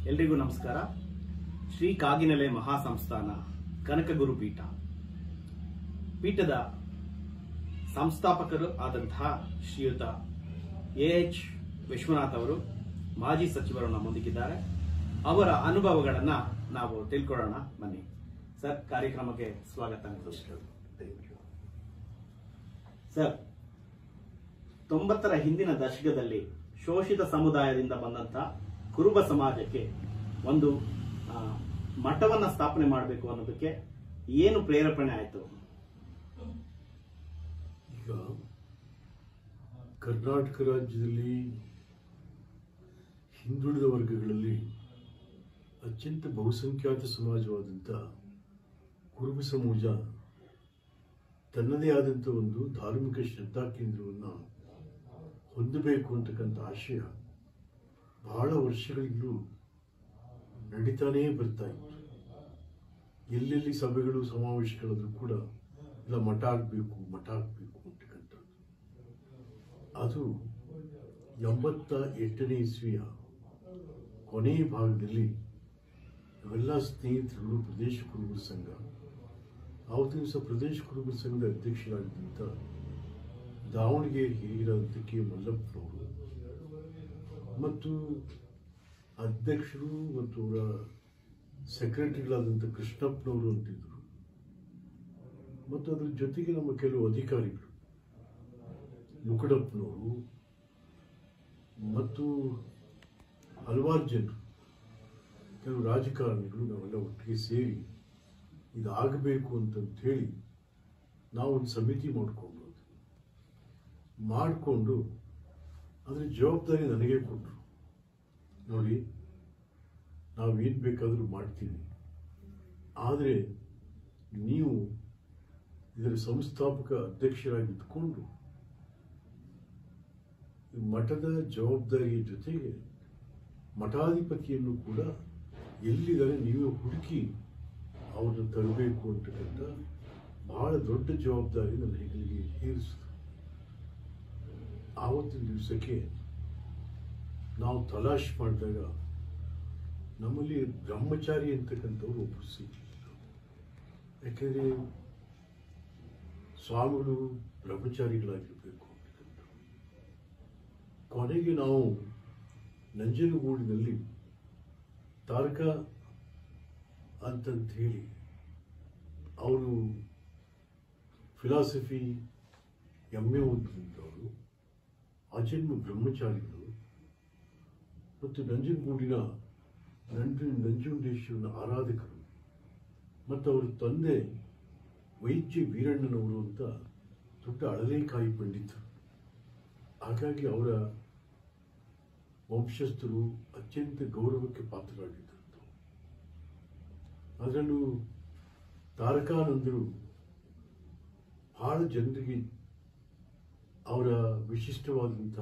ಎಲ್ರಿಗೂ ನಮಸ್ಕಾರ ಶ್ರೀ ಕಾಗಿನೆಲೆ ಮಹಾಸಂಸ್ಥಾನ ಕನಕಗುರು ಪೀಠ ಪೀಠದ ಸಂಸ್ಥಾಪಕರು ಆದಂತಹ ಶ್ರೀಯುತ ಎ ಎಚ್ ವಿಶ್ವನಾಥ್ ಅವರು ಮಾಜಿ ಸಚಿವರು ನಮ್ಮೊಂದಿಗಿದ್ದಾರೆ ಅವರ ಅನುಭವಗಳನ್ನ ನಾವು ತಿಳ್ಕೊಳ್ಳೋಣ ಬನ್ನಿ ಸರ್ ಕಾರ್ಯಕ್ರಮಕ್ಕೆ ಸ್ವಾಗತ ಸರ್ ತೊಂಬತ್ತರ ಹಿಂದಿನ ದಶಕದಲ್ಲಿ ಶೋಷಿತ ಸಮುದಾಯದಿಂದ ಬಂದಂತ ಕುರುಬ ಸಮಾಜಕ್ಕೆ ಒಂದು ಆ, ಮಠವನ್ನ ಸ್ಥಾಪನೆ ಮಾಡಬೇಕು ಅನ್ನೋದಕ್ಕೆ ಏನು ಪ್ರೇರೇಪಣೆ ಆಯಿತು ಈಗ ಕರ್ನಾಟಕ ರಾಜ್ಯದಲ್ಲಿ ಹಿಂದುಳಿದ ವರ್ಗಗಳಲ್ಲಿ ಅತ್ಯಂತ ಬಹುಸಂಖ್ಯಾತ ಸಮಾಜವಾದಂಥ ಕುರುಬ ಸಮಾಜ ತನ್ನದೇ ಆದಂಥ ಒಂದು ಧಾರ್ಮಿಕ ಶ್ರದ್ಧಾ ಕೇಂದ್ರವನ್ನು ಹೊಂದಬೇಕು ಅಂತಕ್ಕಂಥ ಆಶಯ ಬಹಳ ವರ್ಷಗಳಿಂದಲೂ ನಡೀತಾನೇ ಬರ್ತಾ ಇತ್ತು ಎಲ್ಲೆಲ್ಲಿ ಸಭೆಗಳು ಸಮಾವೇಶಗಳಾದರೂ ಕೂಡ ಇಲ್ಲ ಮಠ ಆಗಬೇಕು ಮಠ ಆಗಬೇಕು ಅಂತಕ್ಕಂಥದ್ದು ಅದು ಎಂಬತ್ತ ಎಂಟನೇ ಇಸ್ವಿಯ ಕೊನೆಯ ಭಾಗದಲ್ಲಿ ನಾವೆಲ್ಲ ಸ್ನೇಹಿತರುಗಳು ಪ್ರದೇಶ ಕುರುಬರ ಸಂಘ ಆವತ್ತಿನ ದಿವಸ ಪ್ರದೇಶ ಕುರುಬರ ಸಂಘದ ಅಧ್ಯಕ್ಷರಾಗಿದ್ದಂಥ ದಾವಣಗೆರೆ ಹಿರಿಯರಾದಂಥ ಕೆ ಮಲ್ಲಪ್ಪನವರು ಮತ್ತು ಅಧ್ಯಕ್ಷರು ಮತ್ತು ಅವರ ಸೆಕ್ರೆಟರಿಗಳಾದಂಥ ಕೃಷ್ಣಪ್ಪನವರು ಅಂತಿದ್ರು ಮತ್ತು ಅದ್ರ ಜೊತೆಗೆ ನಮ್ಮ ಕೆಲವು ಅಧಿಕಾರಿಗಳು ಮುಕಡಪ್ಪನವರು ಮತ್ತು ಹಲವಾರು ಜನರು ಕೆಲವು ರಾಜಕಾರಣಿಗಳು ನಾವೆಲ್ಲ ಒಟ್ಟಿಗೆ ಸೇರಿ ಇದಾಗಬೇಕು ಅಂತಂತ ಹೇಳಿ ನಾವು ಒಂದು ಸಮಿತಿ ಮಾಡಿಕೊಂಡು ಮಾಡಿಕೊಂಡು ಅದರ ಜವಾಬ್ದಾರಿ ನನಗೆ ಕೊಟ್ಟರು ನೋಡಿ ನಾವೇನು ಬೇಕಾದರೂ ಮಾಡ್ತೀವಿ ಆದರೆ ನೀವು ಇದರ ಸಂಸ್ಥಾಪಕ ಅಧ್ಯಕ್ಷರಾಗಿ ಇದ್ಕೊಂಡು ಈ ಮಠದ ಜವಾಬ್ದಾರಿಯ ಜೊತೆಗೆ ಮಠಾಧಿಪತಿಯನ್ನು ಕೂಡ ಎಲ್ಲಿದ್ದಾರೆ ನೀವೇ ಹುಡುಕಿ ಅವ್ರನ್ನ ತರಬೇಕು ಅಂತಕ್ಕಂಥ ಬಹಳ ದೊಡ್ಡ ಜವಾಬ್ದಾರಿ ನನ್ನ ಹೆಗಲಿಗೆ ಏರಿಸಿತು ಆವತ್ತಿನ ದಿವಸಕ್ಕೆ ನಾವು ತಲಾಶ್ ಮಾಡಿದಾಗ ನಮ್ಮಲ್ಲಿ ಬ್ರಹ್ಮಚಾರಿ ಅಂತಕ್ಕಂಥವ್ರು ಒಬ್ಬರು ಸಿಕ್ಕಿದ್ರು ಯಾಕೆಂದರೆ ಸ್ವಾಮಿಗಳು ಬ್ರಹ್ಮಚಾರಿಗಳಾಗಿರಬೇಕು ಅಂತಕ್ಕಂಥ ಕೊನೆಗೆ ನಾವು ನಂಜನಗೂಡಿನಲ್ಲಿ ತಾರಕ ಅಂತಂತ ಹೇಳಿ ಅವರು ಫಿಲಾಸಫಿ ಎಮ್ ಎ ಓದಿದಂಥವರು ಅಜನ್ಮ ಬ್ರಹ್ಮಚಾರಿಗಳು ಮತ್ತು ನಂಜನಗೂಡಿನ ನಂಜು ನಂಜುಂಡೇಶ್ವರನ ಆರಾಧಕರು ಮತ್ತು ಅವರ ತಂದೆ ವೈದ್ಯ ವೀರಣ್ಣನವರು ಅಂತ ದೊಡ್ಡ ಅಳಲೇಕಾಯಿ ಪಂಡಿತರು ಹಾಗಾಗಿ ಅವರ ವಂಶಸ್ಥರು ಅತ್ಯಂತ ಗೌರವಕ್ಕೆ ಪಾತ್ರರಾಗಿದ್ದರು ಅದರಲ್ಲೂ ತಾರಕಾನಂದರು ಬಹಳ ಜನರಿಗೆ ಅವರ ವಿಶಿಷ್ಟವಾದಂಥ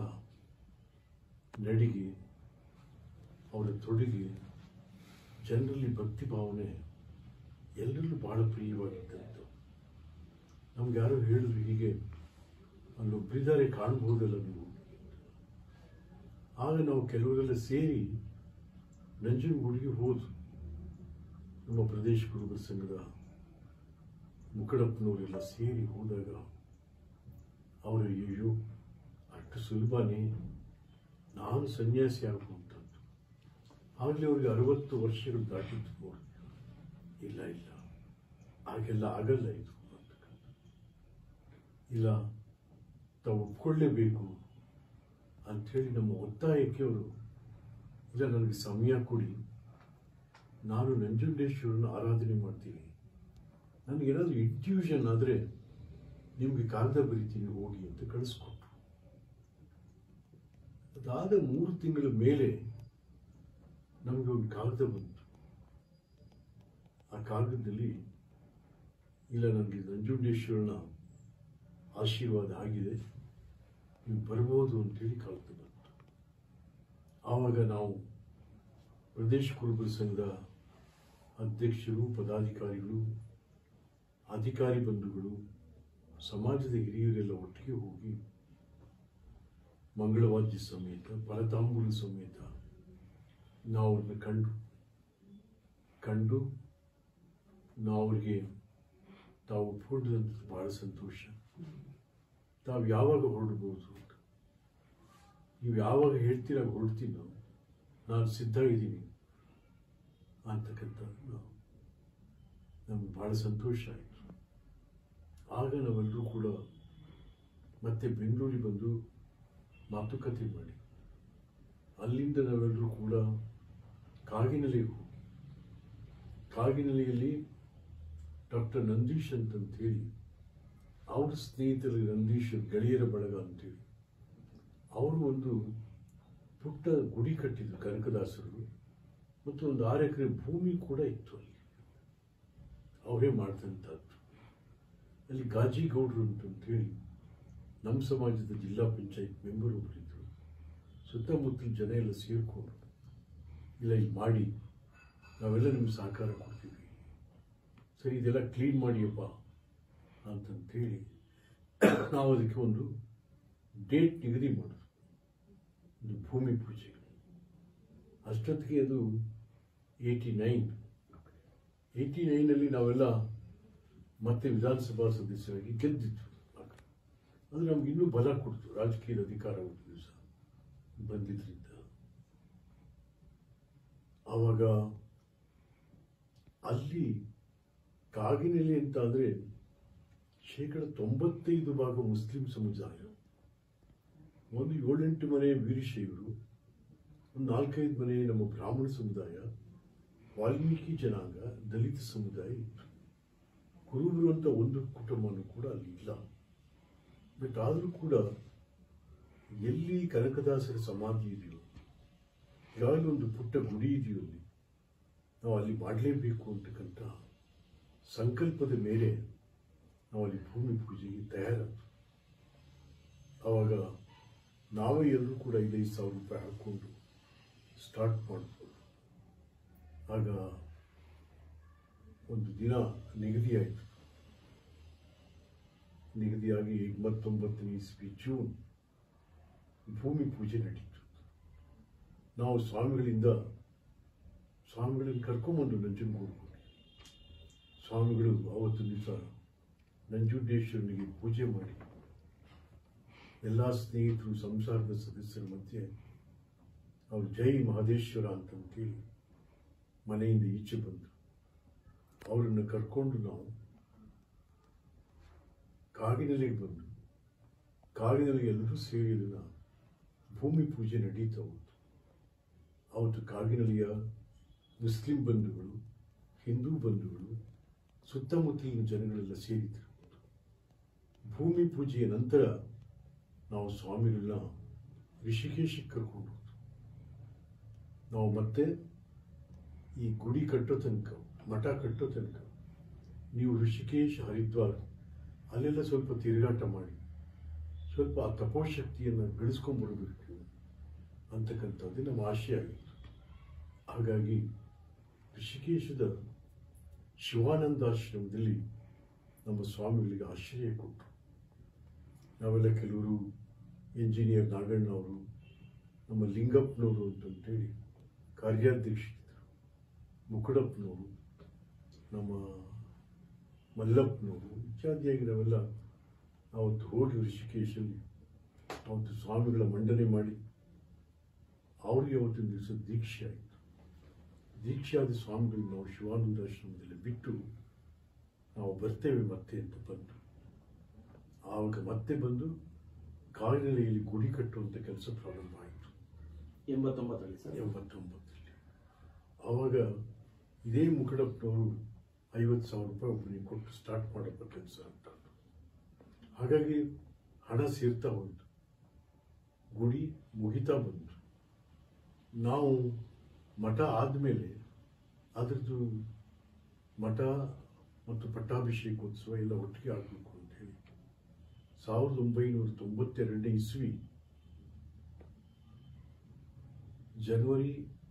ನಡಿಗೆ ಅವರ ತೊಡುಗೆ ಜನರಲ್ಲಿ ಭಕ್ತಿ ಭಾವನೆ ಎಲ್ಲರಲ್ಲೂ ಬಹಳ ಪ್ರಿಯವಾಗಿದ್ದಂಥದ್ದು ನಮ್ಗೆ ಯಾರೋ ಹೇಳಿದ್ರು ಹೀಗೆ ಅಲ್ಲೊಬ್ಬರಿದ್ದಾರೆ ಕಾಣಬಹುದಲ್ಲ ನೀವು ಆಗ ನಾವು ಕೆಲವರೆಲ್ಲ ಸೇರಿ ನಂಜನಗೂಡಿಗೆ ಹೋದ್ರು ನಮ್ಮ ಪ್ರದೇಶ ಕುರುಬರ ಸಂಘದ ಮುಕಡಪ್ಪನವರೆಲ್ಲ ಸೇರಿ ಹೋದಾಗ ಅವರು ಅಯ್ಯೋ ಅಷ್ಟು ಸುಲಭನೇ ನಾನು ಸನ್ಯಾಸಿ ಆಗುವಂಥದ್ದು ಆಗಲೇ ಅವ್ರಿಗೆ ಅರವತ್ತು ವರ್ಷಗಳು ದಾಟಿದ್ದು ನೋಡಿ ಇಲ್ಲ ಇಲ್ಲ ಹಾಗೆಲ್ಲ ಆಗಲ್ಲ ಇದು ಅಂತಕ್ಕಂಥ ಇಲ್ಲ ತಾವು ಒಪ್ಕೊಳ್ಳೇಬೇಕು ಅಂಥೇಳಿ ನಮ್ಮ ಒತ್ತಾಯಕ್ಕೆ ಅವರು ಇಲ್ಲ ನನಗೆ ಸಮಯ ಕೊಡಿ ನಾನು ನಂಜುಂಡೇಶ್ವರನ ಆರಾಧನೆ ಮಾಡ್ತೀನಿ ನನಗೇನಾದರೂ ಇಂಟ್ಯೂಷನ್ ಆದರೆ ನಿಮಗೆ ಕಾಗದ ಬರಿತೀನಿ ಹೋಗಿ ಅಂತ ಕಳಿಸ್ಕೊಟ್ರು ಅದಾದ ಮೂರು ತಿಂಗಳ ಮೇಲೆ ನಮಗೆ ಒಂದು ಕಾಗದ ಬಂತು ಆ ಕಾಗದದಲ್ಲಿ ಇಲ್ಲ ನನಗೆ ನಂಜುಂಡೇಶ್ವರನ ಆಶೀರ್ವಾದ ಆಗಿದೆ ನೀವು ಬರ್ಬೋದು ಅಂತೇಳಿ ಕಾಗದ ಬಂತು ಆವಾಗ ನಾವು ಪ್ರದೇಶ ಕುರುಬರ ಸಂಘದ ಅಧ್ಯಕ್ಷರು ಪದಾಧಿಕಾರಿಗಳು ಅಧಿಕಾರಿ ಬಂಧುಗಳು ಸಮಾಜದ ಹಿರಿಯರೆಲ್ಲ ಒಟ್ಟಿಗೆ ಹೋಗಿ ಮಂಗಳವಾದ್ಯ ಸಮೇತ ಫಲತಾಂಬೂಲ ಸಮೇತ ನಾವು ಅವ್ರನ್ನ ಕಂಡು ಕಂಡು ನಾವು ಅವ್ರಿಗೆ ತಾವು ಒಪ್ಪಿಕೊಂಡಂಥದ್ದು ಬಹಳ ಸಂತೋಷ ತಾವು ಯಾವಾಗ ಹೊರಡ್ಬೋದು ಅಂತ ನೀವು ಯಾವಾಗ ಹೇಳ್ತೀರ ಹೊರಡ್ತೀನಿ ನಾವು ನಾನು ಸಿದ್ಧ ಇದ್ದೀನಿ ಅಂತಕ್ಕಂಥ ನಾವು ನಮ್ಗೆ ಭಾಳ ಸಂತೋಷ ಆಯಿತು ಆಗ ನಾವೆಲ್ಲರೂ ಕೂಡ ಮತ್ತೆ ಬೆಂಗಳೂರಿಗೆ ಬಂದು ಮಾತುಕತೆ ಮಾಡಿ ಅಲ್ಲಿಂದ ನಾವೆಲ್ಲರೂ ಕೂಡ ಕಾಗಿನೆಲೆಗೆ ಹೋಗಿ ಕಾಗಿನೆಲೆಯಲ್ಲಿ ಡಾಕ್ಟರ್ ನಂದೀಶ್ ಅಂತಂತೇಳಿ ಅವ್ರ ಸ್ನೇಹಿತರ ನಂದೀಶ್ ಗೆಳೆಯರ ಬಳಗ ಅಂತೇಳಿ ಅವರು ಒಂದು ಪುಟ್ಟ ಗುಡಿ ಕಟ್ಟಿದ್ರು ಕನಕದಾಸರು ಮತ್ತು ಒಂದು ಆರು ಎಕರೆ ಭೂಮಿ ಕೂಡ ಇತ್ತು ಅಲ್ಲಿ ಅವರೇ ಮಾಡ್ತಂಥದ್ದು ಅಲ್ಲಿ ಗಾಜಿಗೌಡರು ಅಂತಂತೇಳಿ ನಮ್ಮ ಸಮಾಜದ ಜಿಲ್ಲಾ ಪಂಚಾಯತ್ ಮೆಂಬರ್ ಒಬ್ಬರಿದ್ರು ಸುತ್ತಮುತ್ತಲ ಜನ ಎಲ್ಲ ಸೇರಿಕೊಂಡು ಇಲ್ಲ ಇಲ್ಲಿ ಮಾಡಿ ನಾವೆಲ್ಲ ನಿಮ್ಗೆ ಸಹಕಾರ ಕೊಡ್ತೀವಿ ಸರಿ ಇದೆಲ್ಲ ಕ್ಲೀನ್ ಮಾಡಿಯಪ್ಪ ಅಂತಂತೇಳಿ ನಾವು ಅದಕ್ಕೆ ಒಂದು ಡೇಟ್ ನಿಗದಿ ಮಾಡಿದ್ವಿ ಒಂದು ಭೂಮಿ ಪೂಜೆ ಅಷ್ಟೊತ್ತಿಗೆ ಅದು ಏಯ್ಟಿ ನೈನ್ ಏಯ್ಟಿ ನೈನಲ್ಲಿ ನಾವೆಲ್ಲ ಮತ್ತೆ ವಿಧಾನಸಭಾ ಸದಸ್ಯರಾಗಿ ಗೆದ್ದಿತ್ತು ಆಗ. ಅದು ನಮ್ಗೆ ಇನ್ನೂ ಬಲ ಕೊಡ್ತು ರಾಜಕೀಯದ ಅಧಿಕಾರ ಒಂದು ದಿವಸ ಬಂದಿದ್ರಿಂದ ಆವಾಗ ಅಲ್ಲಿ ಕಾಗಿನೆಲೆ ಅಂತ ಅಂದರೆ ಶೇಕಡ ತೊಂಬತ್ತೈದು ಭಾಗ ಮುಸ್ಲಿಂ ಸಮುದಾಯ ಒಂದು ಏಳೆಂಟು ಮನೆ ವೀರಶೈವರು ಒಂದು ನಾಲ್ಕೈದು ಮನೆ ನಮ್ಮ ಬ್ರಾಹ್ಮಣ ಸಮುದಾಯ ವಾಲ್ಮೀಕಿ ಜನಾಂಗ ದಲಿತ ಸಮುದಾಯ ಇತ್ತು ಕುರುಬರು ಅಂತ ಒಂದು ಕುಟುಂಬನೂ ಕೂಡ ಅಲ್ಲಿ ಇಲ್ಲ ಬಟ್ ಆದರೂ ಕೂಡ ಎಲ್ಲಿ ಕನಕದಾಸರ ಸಮಾಧಿ ಇದೆಯೋ ಯಾವಾಗಲೂ ಒಂದು ಪುಟ್ಟ ಗುಡಿ ಇದೆಯೋ ಅಲ್ಲಿ ನಾವು ಅಲ್ಲಿ ಮಾಡಲೇಬೇಕು ಅಂತಕ್ಕಂಥ ಸಂಕಲ್ಪದ ಮೇಲೆ ನಾವು ಅಲ್ಲಿ ಭೂಮಿ ಪೂಜೆಗೆ ತಯಾರಾದ್ರು ಆವಾಗ ನಾವೇ ಎಲ್ಲರೂ ಕೂಡ ಐದೈದು ಸಾವಿರ ರೂಪಾಯಿ ಹಾಕ್ಕೊಂಡು ಸ್ಟಾರ್ಟ್ ಮಾಡ್ಬೋದು ಆಗ ಒಂದು ದಿನ ನಿಗದಿಯಾಯಿತು ನಿಗದಿಯಾಗಿ ಎಂಬತ್ತೊಂಬತ್ತನೇ ಇಸ್ವಿ ಜೂನ್ ಭೂಮಿ ಪೂಜೆ ನಡೀತು ನಾವು ಸ್ವಾಮಿಗಳಿಂದ ಸ್ವಾಮಿಗಳನ್ನು ಕರ್ಕೊಂಬಂದು ನಂಜನಗೂಡು ಹೋಗಿ ಸ್ವಾಮಿಗಳು ಅವತ್ತು ದಿವಸ ನಂಜುಂಡೇಶ್ವರನಿಗೆ ಪೂಜೆ ಮಾಡಿ ಎಲ್ಲ ಸ್ನೇಹಿತರು ಸಂಸಾರದ ಸದಸ್ಯರ ಮಧ್ಯೆ ಅವ್ರು ಜೈ ಮಹದೇಶ್ವರ ಅಂತಂತೇಳಿ ಮನೆಯಿಂದ ಈಚೆ ಬಂದರು ಅವರನ್ನು ಕರ್ಕೊಂಡು ನಾವು ಕಾಗಿನೆಲೆಗೆ ಬಂದು ಕಾಗಿನೆಲೆಗೆ ಎಲ್ಲರೂ ಸೇರಿ ಅದನ್ನ ಭೂಮಿ ಪೂಜೆ ನಡೀತಾ ಹೋಯ್ತು ಅವತ್ತು ಕಾಗಿನೆಲೆಯ ಮುಸ್ಲಿಂ ಬಂಧುಗಳು ಹಿಂದೂ ಬಂಧುಗಳು ಸುತ್ತಮುತ್ತಲಿನ ಜನಗಳೆಲ್ಲ ಸೇರಿದ್ರು ಭೂಮಿ ಪೂಜೆಯ ನಂತರ ನಾವು ಸ್ವಾಮಿಗಳನ್ನ ಋಷಿಕೇಶಕ್ಕೆ ಕರ್ಕೊಂಡು ಹೋದ್ವು ನಾವು ಮತ್ತೆ ಈ ಗುಡಿ ಕಟ್ಟೋ ತನಕ ಮಠ ಕಟ್ಟೋ ತನಕ ನೀವು ಋಷಿಕೇಶ್ ಹರಿದ್ವಾರ್ ಅಲ್ಲೆಲ್ಲ ಸ್ವಲ್ಪ ತಿರುಗಾಟ ಮಾಡಿ ಸ್ವಲ್ಪ ಆ ತಪೋಶಕ್ತಿಯನ್ನು ಬೆಳೆಸ್ಕೊಂಡ್ಬರ್ಬೇಕು ಅಂತಕ್ಕಂಥದ್ದು ನಮ್ಮ ಆಶಯ ಆಗಿತ್ತು ಹಾಗಾಗಿ ಋಷಿಕೇಶದ ಶಿವಾನಂದಾಶ್ರಮದಲ್ಲಿ ನಮ್ಮ ಸ್ವಾಮಿಗಳಿಗೆ ಆಶ್ರಯ ಕೊಟ್ಟರು ನಾವೆಲ್ಲ ಕೆಲವರು ಇಂಜಿನಿಯರ್ ನಾಗಣ್ಣವರು ನಮ್ಮ ಲಿಂಗಪ್ಪನವರು ಅಂತಂತೇಳಿ ಕಾರ್ಯಾಧ್ಯಕ್ಷರಿದ್ದರು ಮುಕುಡಪ್ಪನವರು ನಮ್ಮ ಮಲ್ಲಪ್ಪನವರು ಇತ್ಯಾದಿಯಾಗಿ ನಾವೆಲ್ಲ ಅವತ್ತು ಹೋಗಿ ಋಷಿಕೇಶಲ್ಲಿ ಅವತ್ತು ಸ್ವಾಮಿಗಳ ಮಂಡನೆ ಮಾಡಿ ಅವರಿಗೆ ಅವತ್ತಿನ ದಿವಸ ದೀಕ್ಷೆ ಆಯಿತು ದೀಕ್ಷೆ ಆದ ಸ್ವಾಮಿಗಳು ನಾವು ಶಿವಾನಂದಾಶ್ರಮದಲ್ಲಿ ಬಿಟ್ಟು ನಾವು ಬರ್ತೇವೆ ಮತ್ತೆ ಅಂತ ಬಂದು ಆವಾಗ ಮತ್ತೆ ಬಂದು ಕಾಯಿಲೆಯಲ್ಲಿ ಗುಡಿ ಕಟ್ಟುವಂಥ ಕೆಲಸ ಪ್ರಾರಂಭ ಆಯಿತು ಎಂಬತ್ತೊಂಬತ್ತರಲ್ಲಿ ಸರ್ ಎಂಬತ್ತೊಂಬತ್ತರಲ್ಲಿ ಆವಾಗ ಇದೇ ಮುಖಡಪ್ಪನವರು ಐವತ್ತು ಸಾವಿರ ರೂಪಾಯಿ ಒಬ್ಬನಿಗೆ ಕೊಟ್ಟು ಸ್ಟಾರ್ಟ್ ಮಾಡಪ್ಪ ಕೆಲಸ ಅಂತ ಹಾಗಾಗಿ ಹಣ ಸೇರ್ತಾ ಹೋಯಿತು ಗುಡಿ ಮುಗಿತಾ ಬಂತು ನಾವು ಮಠ ಆದಮೇಲೆ ಅದರದ್ದು ಮಠ ಮತ್ತು ಪಟ್ಟಾಭಿಷೇಕೋತ್ಸವ ಎಲ್ಲ ಒಟ್ಟಿಗೆ ಆಗಬೇಕು ಅಂತ ಹೇಳಿ ಸಾವಿರದ ಒಂಬೈನೂರ ತೊಂಬತ್ತೆರಡನೇ ಇಸ್ವಿ ಜನವರಿ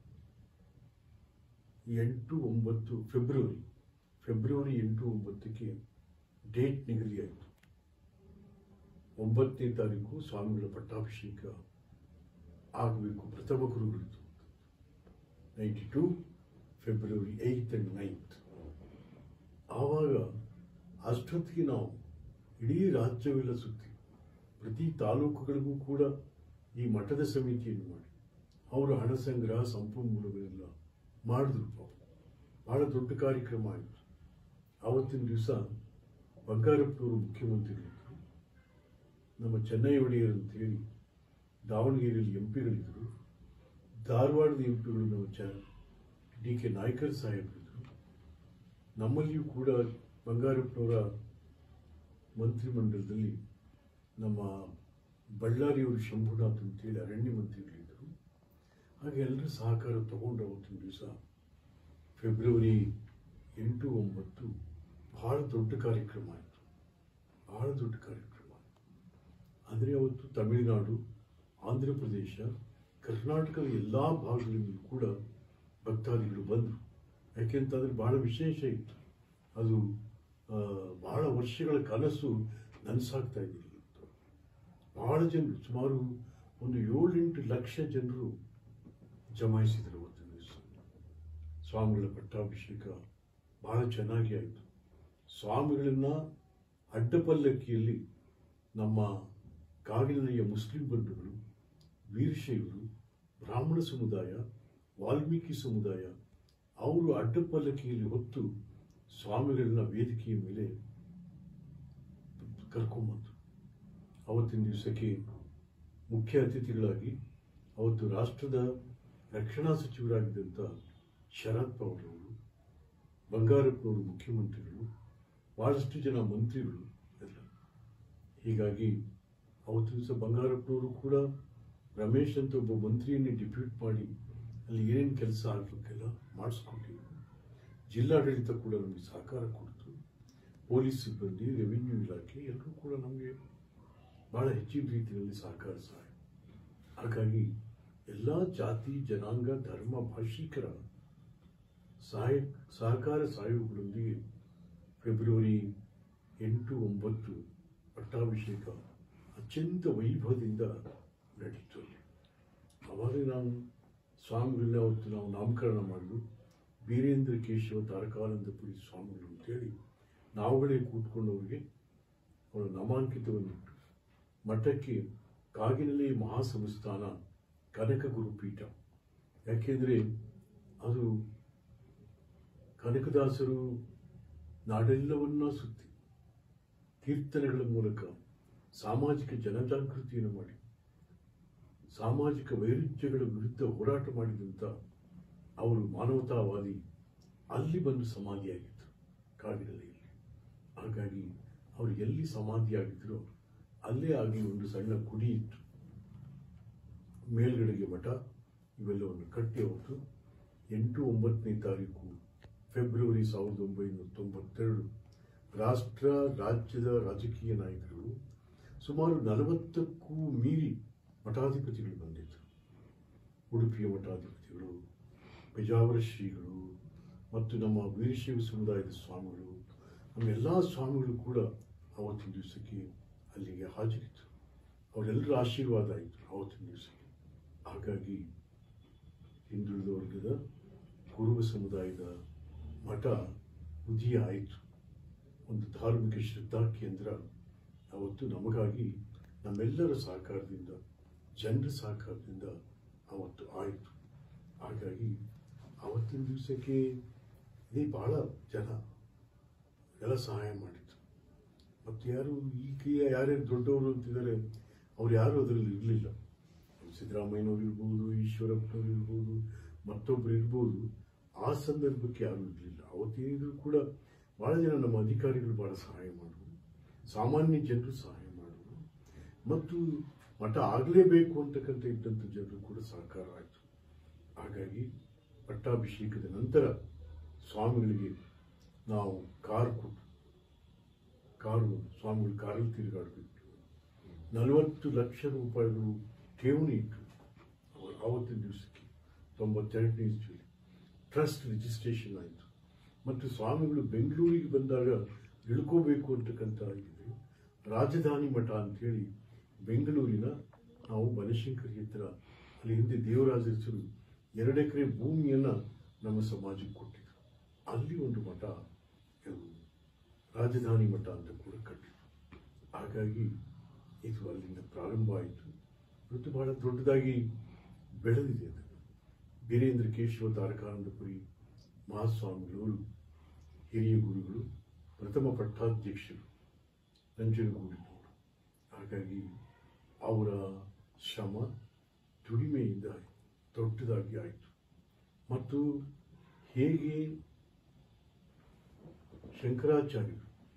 ಎಂಟು ಒಂಬತ್ತು ಫೆಬ್ರವರಿ ಫೆಬ್ರವರಿ ಎಂಟು ಒಂಬತ್ತಕ್ಕೆ ಡೇಟ್ ನಿಗದಿಯಾಯಿತು ಒಂಬತ್ತನೇ ತಾರೀಕು ಸ್ವಾಮಿಗಳ ಪಟ್ಟಾಭಿಷೇಕ ಆಗಬೇಕು ಪ್ರಥಮ ಗುರುಗಳಿದ್ದು ninety two February eighth and ninth ಆವಾಗ ಅಷ್ಟೊತ್ತಿಗೆ ನಾವು ಇಡೀ ರಾಜ್ಯವೆಲ್ಲ ಸುತ್ತಿ ಪ್ರತಿ ತಾಲೂಕುಗಳಿಗೂ ಕೂಡ ಈ ಮಠದ ಸಮಿತಿಯನ್ನು ಮಾಡಿ ಅವರ ಹಣ ಸಂಗ್ರಹ ಸಂಪನ್ಮೂಲಗಳೆಲ್ಲ ಮಾಡಿದ್ರು ಪಾಪ ಬಹಳ ದೊಡ್ಡ ಕಾರ್ಯಕ್ರಮ ಆಯಿತು ಆವತ್ತಿನ ದಿವಸ ಬಂಗಾರಪ್ಪನವರು ಮುಖ್ಯಮಂತ್ರಿಗಳಿದ್ದರು ನಮ್ಮ ಚೆನ್ನೈ ಒಡೆಯರ್ ಅಂತ ಹೇಳಿ ದಾವಣಗೆರೆಯಲ್ಲಿ ಎಂ ಪಿಗಳಿದ್ದರು ಧಾರವಾಡದ ಎಂ ಪಿಗಳು ನಮ್ಮ ಚ ಡಿ ಕೆ ನಾಯ್ಕರ್ ಸಾಹೇಬರಿದ್ದರು ನಮ್ಮಲ್ಲಿಯೂ ಕೂಡ ಬಂಗಾರಪ್ಪನವರ ಮಂತ್ರಿಮಂಡಲದಲ್ಲಿ ನಮ್ಮ ಬಳ್ಳಾರಿಯವರು ಶಂಭುನಾಥ್ ಅಂತೇಳಿ ಅರಣ್ಯ ಮಂತ್ರಿಗಳಿದ್ದರು ಹಾಗೆ ಎಲ್ಲರ ಸಹಕಾರ ತಗೊಂಡು ಅವತ್ತಿನ ದಿವಸ ಫೆಬ್ರವರಿ ಎಂಟು ಒಂಬತ್ತು ಬಹಳ ದೊಡ್ಡ ಕಾರ್ಯಕ್ರಮ ಆಯಿತು ಬಹಳ ದೊಡ್ಡ ಕಾರ್ಯಕ್ರಮ ಅಂದರೆ ಅವತ್ತು ತಮಿಳುನಾಡು ಆಂಧ್ರ ಪ್ರದೇಶ ಕರ್ನಾಟಕದ ಎಲ್ಲ ಭಾಗಗಳಿಂದ ಕೂಡ ಭಕ್ತಾದಿಗಳು ಬಂದರು ಯಾಕೆಂತಂದ್ರೆ ಬಹಳ ವಿಶೇಷ ಇತ್ತು ಅದು ಆ, ಬಹಳ ವರ್ಷಗಳ ಕನಸು ನನಸಾಗ್ತಾ ಇದ್ದಿಲ್ಲ ಬಹಳ ಜನರು ಸುಮಾರು ಒಂದು ಏಳೆಂಟು ಲಕ್ಷ ಜನರು ಜಮಾಯಿಸಿದರು ಅವತ್ತಿನ ದಿವಸ ಸ್ವಾಮಿಗಳ ಪಟ್ಟಾಭಿಷೇಕ ಬಹಳ ಚೆನ್ನಾಗಿ ಆಯಿತು ಸ್ವಾಮಿಗಳನ್ನ ಅಡ್ಡಪಲ್ಲಕ್ಕಿಯಲ್ಲಿ ನಮ್ಮ ಕಾಗಿನೆಲೆಯ ಮುಸ್ಲಿಂ ಬಂಧುಗಳು ವೀರಶೈವರು ಬ್ರಾಹ್ಮಣ ಸಮುದಾಯ ವಾಲ್ಮೀಕಿ ಸಮುದಾಯ ಅವರು ಅಡ್ಡಪಲ್ಲಕ್ಕಿಯಲ್ಲಿ ಹೊತ್ತು ಸ್ವಾಮಿಗಳನ್ನ ವೇದಿಕೆಯ ಮೇಲೆ ಕರ್ಕೊಂಬಂದರು ಅವತ್ತಿನ ದಿವಸಕ್ಕೆ ಮುಖ್ಯ ಅತಿಥಿಗಳಾಗಿ ಅವತ್ತು ರಾಷ್ಟ್ರದ ರಕ್ಷಣಾ ಸಚಿವರಾಗಿದ್ದಂಥ ಶರದ್ ಪವಾರ್ ಅವರು ಬಂಗಾರಪ್ಪನವರು ಮುಖ್ಯಮಂತ್ರಿಗಳು ಬಹಳಷ್ಟು ಜನ ಮಂತ್ರಿಗಳು ಎಲ್ಲ ಹೀಗಾಗಿ ಅವತ್ತು ದಿವಸ ಬಂಗಾರಪ್ಪನವರು ಕೂಡ ರಮೇಶ್ ಅಂತ ಒಬ್ಬ ಮಂತ್ರಿಯನ್ನೇ ಡಿಪ್ಯೂಟ್ ಮಾಡಿ ಅಲ್ಲಿ ಏನೇನು ಕೆಲಸ ಆಗಬೇಕೆಲ್ಲ ಮಾಡಿಸ್ಕೊಟ್ಟಿದ್ರು ಜಿಲ್ಲಾಡಳಿತ ಕೂಡ ನಮಗೆ ಸಹಕಾರ ಕೊಡ್ತು ಪೊಲೀಸ್ ಸಿಬ್ಬಂದಿ ರೆವಿನ್ಯೂ ಇಲಾಖೆ ಎಲ್ಲರೂ ಕೂಡ ನಮಗೆ ಬಹಳ ಹೆಚ್ಚಿನ ರೀತಿಯಲ್ಲಿ ಸಹಕಾರ ಸಹಾಯ ಹಾಗಾಗಿ ಎಲ್ಲ ಜಾತಿ ಜನಾಂಗ ಧರ್ಮ ಭಾಷಿಕರ ಸಹಾಯ ಸಹಕಾರ ಸಹಯೋಗಗಳೊಂದಿಗೆ ಫೆಬ್ರವರಿ ಎಂಟು ಒಂಬತ್ತು ಪಟ್ಟಾಭಿಷೇಕ ಅತ್ಯಂತ ವೈಭವದಿಂದ ನಡೀತು ಅಲ್ಲಿ ಅವಾಗ ನಾವು ಸ್ವಾಮಿಗಳನ್ನ ಅವತ್ತು ನಾವು ನಾಮಕರಣ ಮಾಡಿದ್ರು ಬೀರೇಂದ್ರ ಕೇಶವ ತಾರಕಾನಂದಪುರಿ ಸ್ವಾಮಿಗಳು ಅಂತೇಳಿ ನಾವುಗಳೇ ಕೂತ್ಕೊಂಡು ಅವರಿಗೆ ಅವರ ನಾಮಾಂಕಿತವನ್ನಿಟ್ಟು ಮಠಕ್ಕೆ ಕಾಗಿನೆಲೆ ಮಹಾಸಂಸ್ಥಾನ ಕನಕ ಗುರುಪೀಠ ಯಾಕೆಂದರೆ ಅದು ಕನಕದಾಸರು ನಾಡೆಲ್ಲವನ್ನ ಸುತ್ತಿ ಕೀರ್ತನೆಗಳ ಮೂಲಕ ಸಾಮಾಜಿಕ ಜನಜಾಗೃತಿಯನ್ನು ಮಾಡಿ ಸಾಮಾಜಿಕ ವೈರುಧ್ಯಗಳ ವಿರುದ್ಧ ಹೋರಾಟ ಮಾಡಿದಂಥ ಅವರು ಮಾನವತಾವಾದಿ ಅಲ್ಲಿ ಬಂದು ಸಮಾಧಿಯಾಗಿದ್ದರು ಕಾಗಿನೆಲೆಯಲ್ಲಿ ಹಾಗಾಗಿ ಅವರು ಎಲ್ಲಿ ಸಮಾಧಿಯಾಗಿದ್ದರೋ ಅಲ್ಲೇ ಆಗಿ ಒಂದು ಸಣ್ಣ ಕುಡಿ ಇತ್ತು ಮೇಲ್ಗಡೆಗೆ ಮಠ ಇವೆಲ್ಲವನ್ನು ಕಟ್ಟಿ ಅವತ್ತು ಎಂಟು ಒಂಬತ್ತನೇ ತಾರೀಕು ಫೆಬ್ರವರಿ ಸಾವಿರದ ಒಂಬೈನೂರ ತೊಂಬತ್ತೆರಡು ರಾಷ್ಟ್ರ ರಾಜ್ಯದ ರಾಜಕೀಯ ನಾಯಕರು ಸುಮಾರು ನಲವತ್ತಕ್ಕೂ ಮೀರಿ ಮಠಾಧಿಪತಿಗಳು ಬಂದಿದ್ದರು ಉಡುಪಿಯ ಮಠಾಧಿಪತಿಗಳು ಪೇಜಾವರ ಶ್ರೀಗಳು ಮತ್ತು ನಮ್ಮ ವೀರಶೈವ ಸಮುದಾಯದ ಸ್ವಾಮಿಗಳು ನಮ್ಮ ಎಲ್ಲ ಸ್ವಾಮಿಗಳು ಕೂಡ ಆವತ್ತಿನ ದಿವಸಕ್ಕೆ ಅಲ್ಲಿಗೆ ಹಾಜರಿದ್ದರು ಅವರೆಲ್ಲರ ಆಶೀರ್ವಾದ ಆಯಿತು ಆವತ್ತಿನ ದಿವಸಕ್ಕೆ ಹಾಗಾಗಿ ಹಿಂದುಳಿದ ವರ್ಗದ ಕುರುಬ ಸಮುದಾಯದ ಮಠ ಉದಯ ಆಯಿತು ಒಂದು ಧಾರ್ಮಿಕ ಶ್ರದ್ಧಾ ಕೇಂದ್ರ ಅವತ್ತು ನಮಗಾಗಿ ನಮ್ಮೆಲ್ಲರ ಸಹಕಾರದಿಂದ ಜನರ ಸಹಕಾರದಿಂದ ಅವತ್ತು ಆಯಿತು ಹಾಗಾಗಿ ಅವತ್ತಿನ ದಿವಸಕ್ಕೆ ಇದೇ ಬಹಳ ಜನ ಎಲ್ಲ ಸಹಾಯ ಮಾಡಿದ್ರು ಮತ್ತು ಯಾರು ಈಗ ಯಾರ್ಯಾರು ದೊಡ್ಡವರು ಅಂತಿದ್ದಾರೆ ಅವ್ರು ಯಾರು ಅದರಲ್ಲಿ ಇರಲಿಲ್ಲ ಸಿದ್ದರಾಮಯ್ಯನವ್ರು ಇರ್ಬೋದು ಈಶ್ವರಪ್ಪನವ್ರು ಇರ್ಬೋದು ಮತ್ತೊಬ್ಬರು ಇರ್ಬೋದು ಆ ಸಂದರ್ಭಕ್ಕೆ ಯಾರು ಇರಲಿಲ್ಲ ಅವತ್ತೇನಿದ್ರು ಕೂಡ ಬಹಳ ಜನ ನಮ್ಮ ಅಧಿಕಾರಿಗಳು ಬಹಳ ಸಹಾಯ ಮಾಡಿದ್ರು ಸಾಮಾನ್ಯ ಜನರು ಸಹಾಯ ಮಾಡಿದ್ರು ಮತ್ತು ಮಠ ಆಗಲೇಬೇಕು ಅಂತಕ್ಕಂಥ ಇದ್ದಂಥ ಜನರು ಕೂಡ ಸಹಕಾರ ಆಯಿತು ಹಾಗಾಗಿ ಪಟ್ಟಾಭಿಷೇಕದ ನಂತರ ಸ್ವಾಮಿಗಳಿಗೆ ನಾವು ಕಾರು ಕೊಟ್ಟು ಕಾರು ಸ್ವಾಮಿಗಳು ಕಾರಲ್ಲಿ ತಿರುಗಾಡಬೇಕು ನಲವತ್ತು ಲಕ್ಷ ರೂಪಾಯಿಗಳು ಠೇವಣಿ ಇಟ್ಟು ಅವರು ಆವತ್ತಿನ ದಿವಸಕ್ಕೆ ತೊಂಬತ್ತೆರಡನೇ ಇಸ್ವಿಯಲ್ಲಿ ಟ್ರಸ್ಟ್ ರಿಜಿಸ್ಟ್ರೇಷನ್ ಆಯಿತು ಮತ್ತು ಸ್ವಾಮಿಗಳು ಬೆಂಗಳೂರಿಗೆ ಬಂದಾಗ ಇಳ್ಕೋಬೇಕು ಅಂತಕ್ಕಂಥ ಇದೆ ರಾಜಧಾನಿ ಮಠ ಅಂತೇಳಿ ಬೆಂಗಳೂರಿನ ನಾವು ಬನಶಂಕರಿ ಹತ್ರ ಅಲ್ಲಿ ಹಿಂದೆ ದೇವರಾಜ ಹೆಸರು ಎರಡು ಎಕರೆ ಭೂಮಿಯನ್ನು ನಮ್ಮ ಸಮಾಜಕ್ಕೆ ಕೊಟ್ಟಿದ್ರು ಅಲ್ಲಿ ಒಂದು ಮಠ ಇದು ರಾಜಧಾನಿ ಮಠ ಅಂತ ಕೂಡ ಕಟ್ಟಿದ್ರು ಹಾಗಾಗಿ ಇದು ಅಲ್ಲಿಂದ ಪ್ರಾರಂಭ ಆಯಿತು ಇವತ್ತು ಬಹಳ ದೊಡ್ಡದಾಗಿ ಬೆಳೆದಿದೆ ಅದು ಬೀರೇಂದ್ರ ಕೇಶವ ತಾರಕಾನಂದಪುರಿ ಮಹಾಸ್ವಾಮಿಗಳವರು ಹಿರಿಯ ಗುರುಗಳು ಪ್ರಥಮ ಪಟ್ಟಾಧ್ಯಕ್ಷರು ನಂಜನಗೂಡಿನವರು ಹಾಗಾಗಿ ಅವರ ಶ್ರಮ ದುಡಿಮೆಯಿಂದ ದೊಡ್ಡದಾಗಿ ಆಯಿತು ಮತ್ತು ಹೇಗೆ ಶಂಕರಾಚಾರ್ಯರು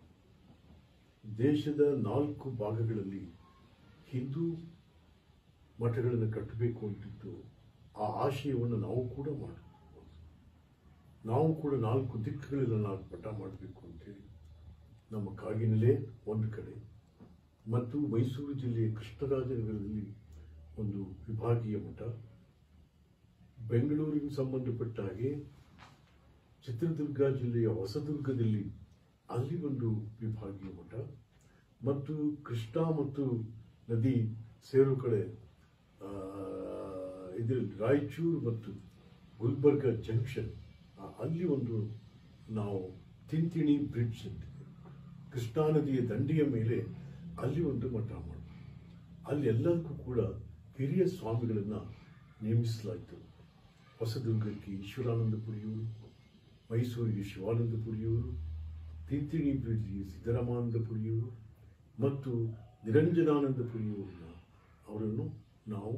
ದೇಶದ ನಾಲ್ಕು ಭಾಗಗಳಲ್ಲಿ ಹಿಂದೂ ಮಠಗಳನ್ನು ಕಟ್ಟಬೇಕು ಅಂತಿದ್ದು ಆ ಆಶಯವನ್ನು ನಾವು ಕೂಡ ಮಾಡಬೇಕು ನಾವು ಕೂಡ ನಾಲ್ಕು ದಿಕ್ಕುಗಳಲ್ಲಿ ನಾಲ್ಕು ಮಠ ಮಾಡಬೇಕು ಅಂತೇಳಿ ನಮ್ಮ ಕಾಗಿನಲ್ಲೇ ಒಂದು ಕಡೆ ಮತ್ತು ಮೈಸೂರು ಜಿಲ್ಲೆಯ ಕೃಷ್ಣರಾಜನಗರದಲ್ಲಿ ಒಂದು ವಿಭಾಗೀಯ ಮಠ ಬೆಂಗಳೂರಿಗೆ ಸಂಬಂಧಪಟ್ಟ ಹಾಗೆ ಚಿತ್ರದುರ್ಗ ಜಿಲ್ಲೆಯ ಹೊಸದುರ್ಗದಲ್ಲಿ ಅಲ್ಲಿ ಒಂದು ವಿಭಾಗೀಯ ಮಠ ಮತ್ತು ಕೃಷ್ಣ ಮತ್ತು ನದಿ ಸೇರೋ ಕಡೆ ಆ, ಇದರಲ್ಲಿ ರಾಯಚೂರು ಮತ್ತು ಗುಲ್ಬರ್ಗ ಜಂಕ್ಷನ್ ಆ, ಅಲ್ಲಿ ಒಂದು ನಾವು ತಿಂತಿಣಿ ಬ್ರಿಡ್ಜ್ ಅಂತಿದೆ ಕೃಷ್ಣಾ ನದಿಯ ದಂಡೆಯ ಮೇಲೆ ಅಲ್ಲಿ ಒಂದು ಮಠ ಮಾಡಿ ಅಲ್ಲಿ ಎಲ್ಲದಕ್ಕೂ ಕೂಡ ಹಿರಿಯ ಸ್ವಾಮಿಗಳನ್ನು ನೇಮಿಸಲಾಯಿತು ಹೊಸದುರ್ಗಕ್ಕೆ ಈಶ್ವರಾನಂದಪುರಿಯವರು ಮೈಸೂರಿಗೆ ಶಿವಾನಂದಪುರಿಯವರು ತಿಂತಿಣಿ ಬ್ರಿಡ್ಜ್ಗೆ ಸಿದ್ದರಾಮಾನಂದಪುರಿಯವರು ಮತ್ತು ನಿರಂಜನಾನಂದಪುರಿಯವರನ್ನ ಅವರನ್ನು ನಾವು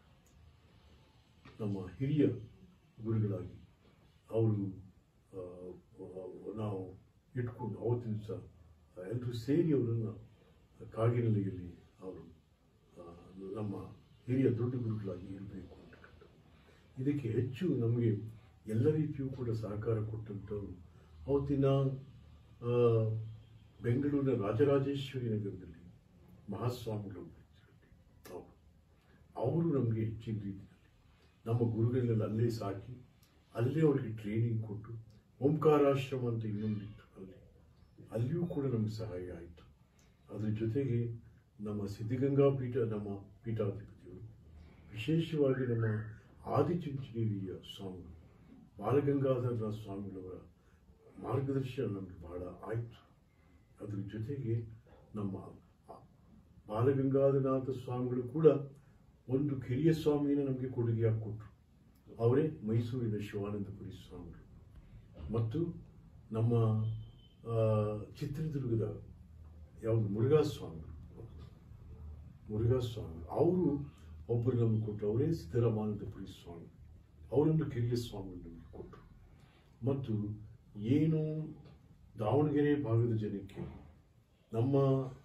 ನಮ್ಮ ಹಿರಿಯ ಗುರುಗಳಾಗಿ ಅವರು ಆ, ನಾವು ಇಟ್ಕೊಂಡು ಅವತ್ತಿನ ದಿವಸ ಎಲ್ಲರೂ ಸೇರಿ ಅವರನ್ನು ಕಾಗಿನೆಲೆಯಲ್ಲಿ ಅವರು ಆ, ನಮ್ಮ ಹಿರಿಯ ದೊಡ್ಡ ಗುರುಗಳಾಗಿ ಇರಬೇಕು ಅಂತಕ್ಕಂಥ ಇದಕ್ಕೆ ಹೆಚ್ಚು ನಮಗೆ ಎಲ್ಲ ರೀತಿಯೂ ಕೂಡ ಸಹಕಾರ ಕೊಟ್ಟಂಥವ್ರು ಅವತ್ತಿನ ಆ, ಬೆಂಗಳೂರಿನ ರಾಜರಾಜೇಶ್ವರಿ ನಗರದಲ್ಲಿ ಮಹಾಸ್ವಾಮಿಗಳು ಅವರು ಅವರು ನಮಗೆ ಹೆಚ್ಚಿನ ರೀತಿಯಲ್ಲಿ ನಮ್ಮ ಗುರುಗಳನ್ನೆಲ್ಲ ಅಲ್ಲೇ ಸಾಕಿ ಅಲ್ಲೇ ಅವರಿಗೆ ಟ್ರೈನಿಂಗ್ ಕೊಟ್ಟು ಓಂಕಾರಾಶ್ರಮ ಅಂತ ಇನ್ನೊಂದಿತ್ತು ಅಲ್ಲಿ ಅಲ್ಲಿಯೂ ಕೂಡ ನಮಗೆ ಸಹಾಯ ಆಯಿತು ಅದ್ರ ಜೊತೆಗೆ ನಮ್ಮ ಸಿದ್ಧಗಂಗಾ ಪೀಠ ನಮ್ಮ ಪೀಠಾಧಿಪತಿಗಳು ವಿಶೇಷವಾಗಿ ನಮ್ಮ ಆದಿಚುಂಚನಗಿರಿಯ ಸ್ವಾಮಿಗಳು ಬಾಲಗಂಗಾಧರ ಸ್ವಾಮಿಗಳವರ ಮಾರ್ಗದರ್ಶನ ನಮಗೆ ಬಹಳ ಆಯಿತು ಅದ್ರ ಜೊತೆಗೆ ನಮ್ಮ ಆ- ಬಾಲಗಂಗಾಧರನಾಥ ಸ್ವಾಮಿಗಳು ಕೂಡ ಒಂದು ಕಿರಿಯ ಸ್ವಾಮಿಯನ್ನು ನಮಗೆ ಕೊಡುಗೆಯಾಗಿ ಕೊಟ್ಟರು ಅವರೇ ಮೈಸೂರಿನ ಶಿವಾನಂದಪುರಿ ಸ್ವಾಮಿಗಳು ಮತ್ತು ನಮ್ಮ ಆ, ಚಿತ್ರದುರ್ಗದ ಯಾವುದು ಮುರುಘಾ ಸ್ವಾಮಿಗಳು ಮುರುಘಾ ಸ್ವಾಮಿಗಳು ಅವರು ಒಬ್ಬರು ನಮಗೆ ಕೊಟ್ಟರು ಅವರೇ ಸಿದ್ದರಾಮಾನಂದಪುರಿ ಸ್ವಾಮಿ ಅವರೊಂದು ಕಿರಿಯ ಸ್ವಾಮಿಗಳು ನಮಗೆ ಕೊಟ್ಟರು ಮತ್ತು ಏನು ದಾವಣಗೆರೆ ಭಾಗದ ಜನಕ್ಕೆ ನಮ್ಮ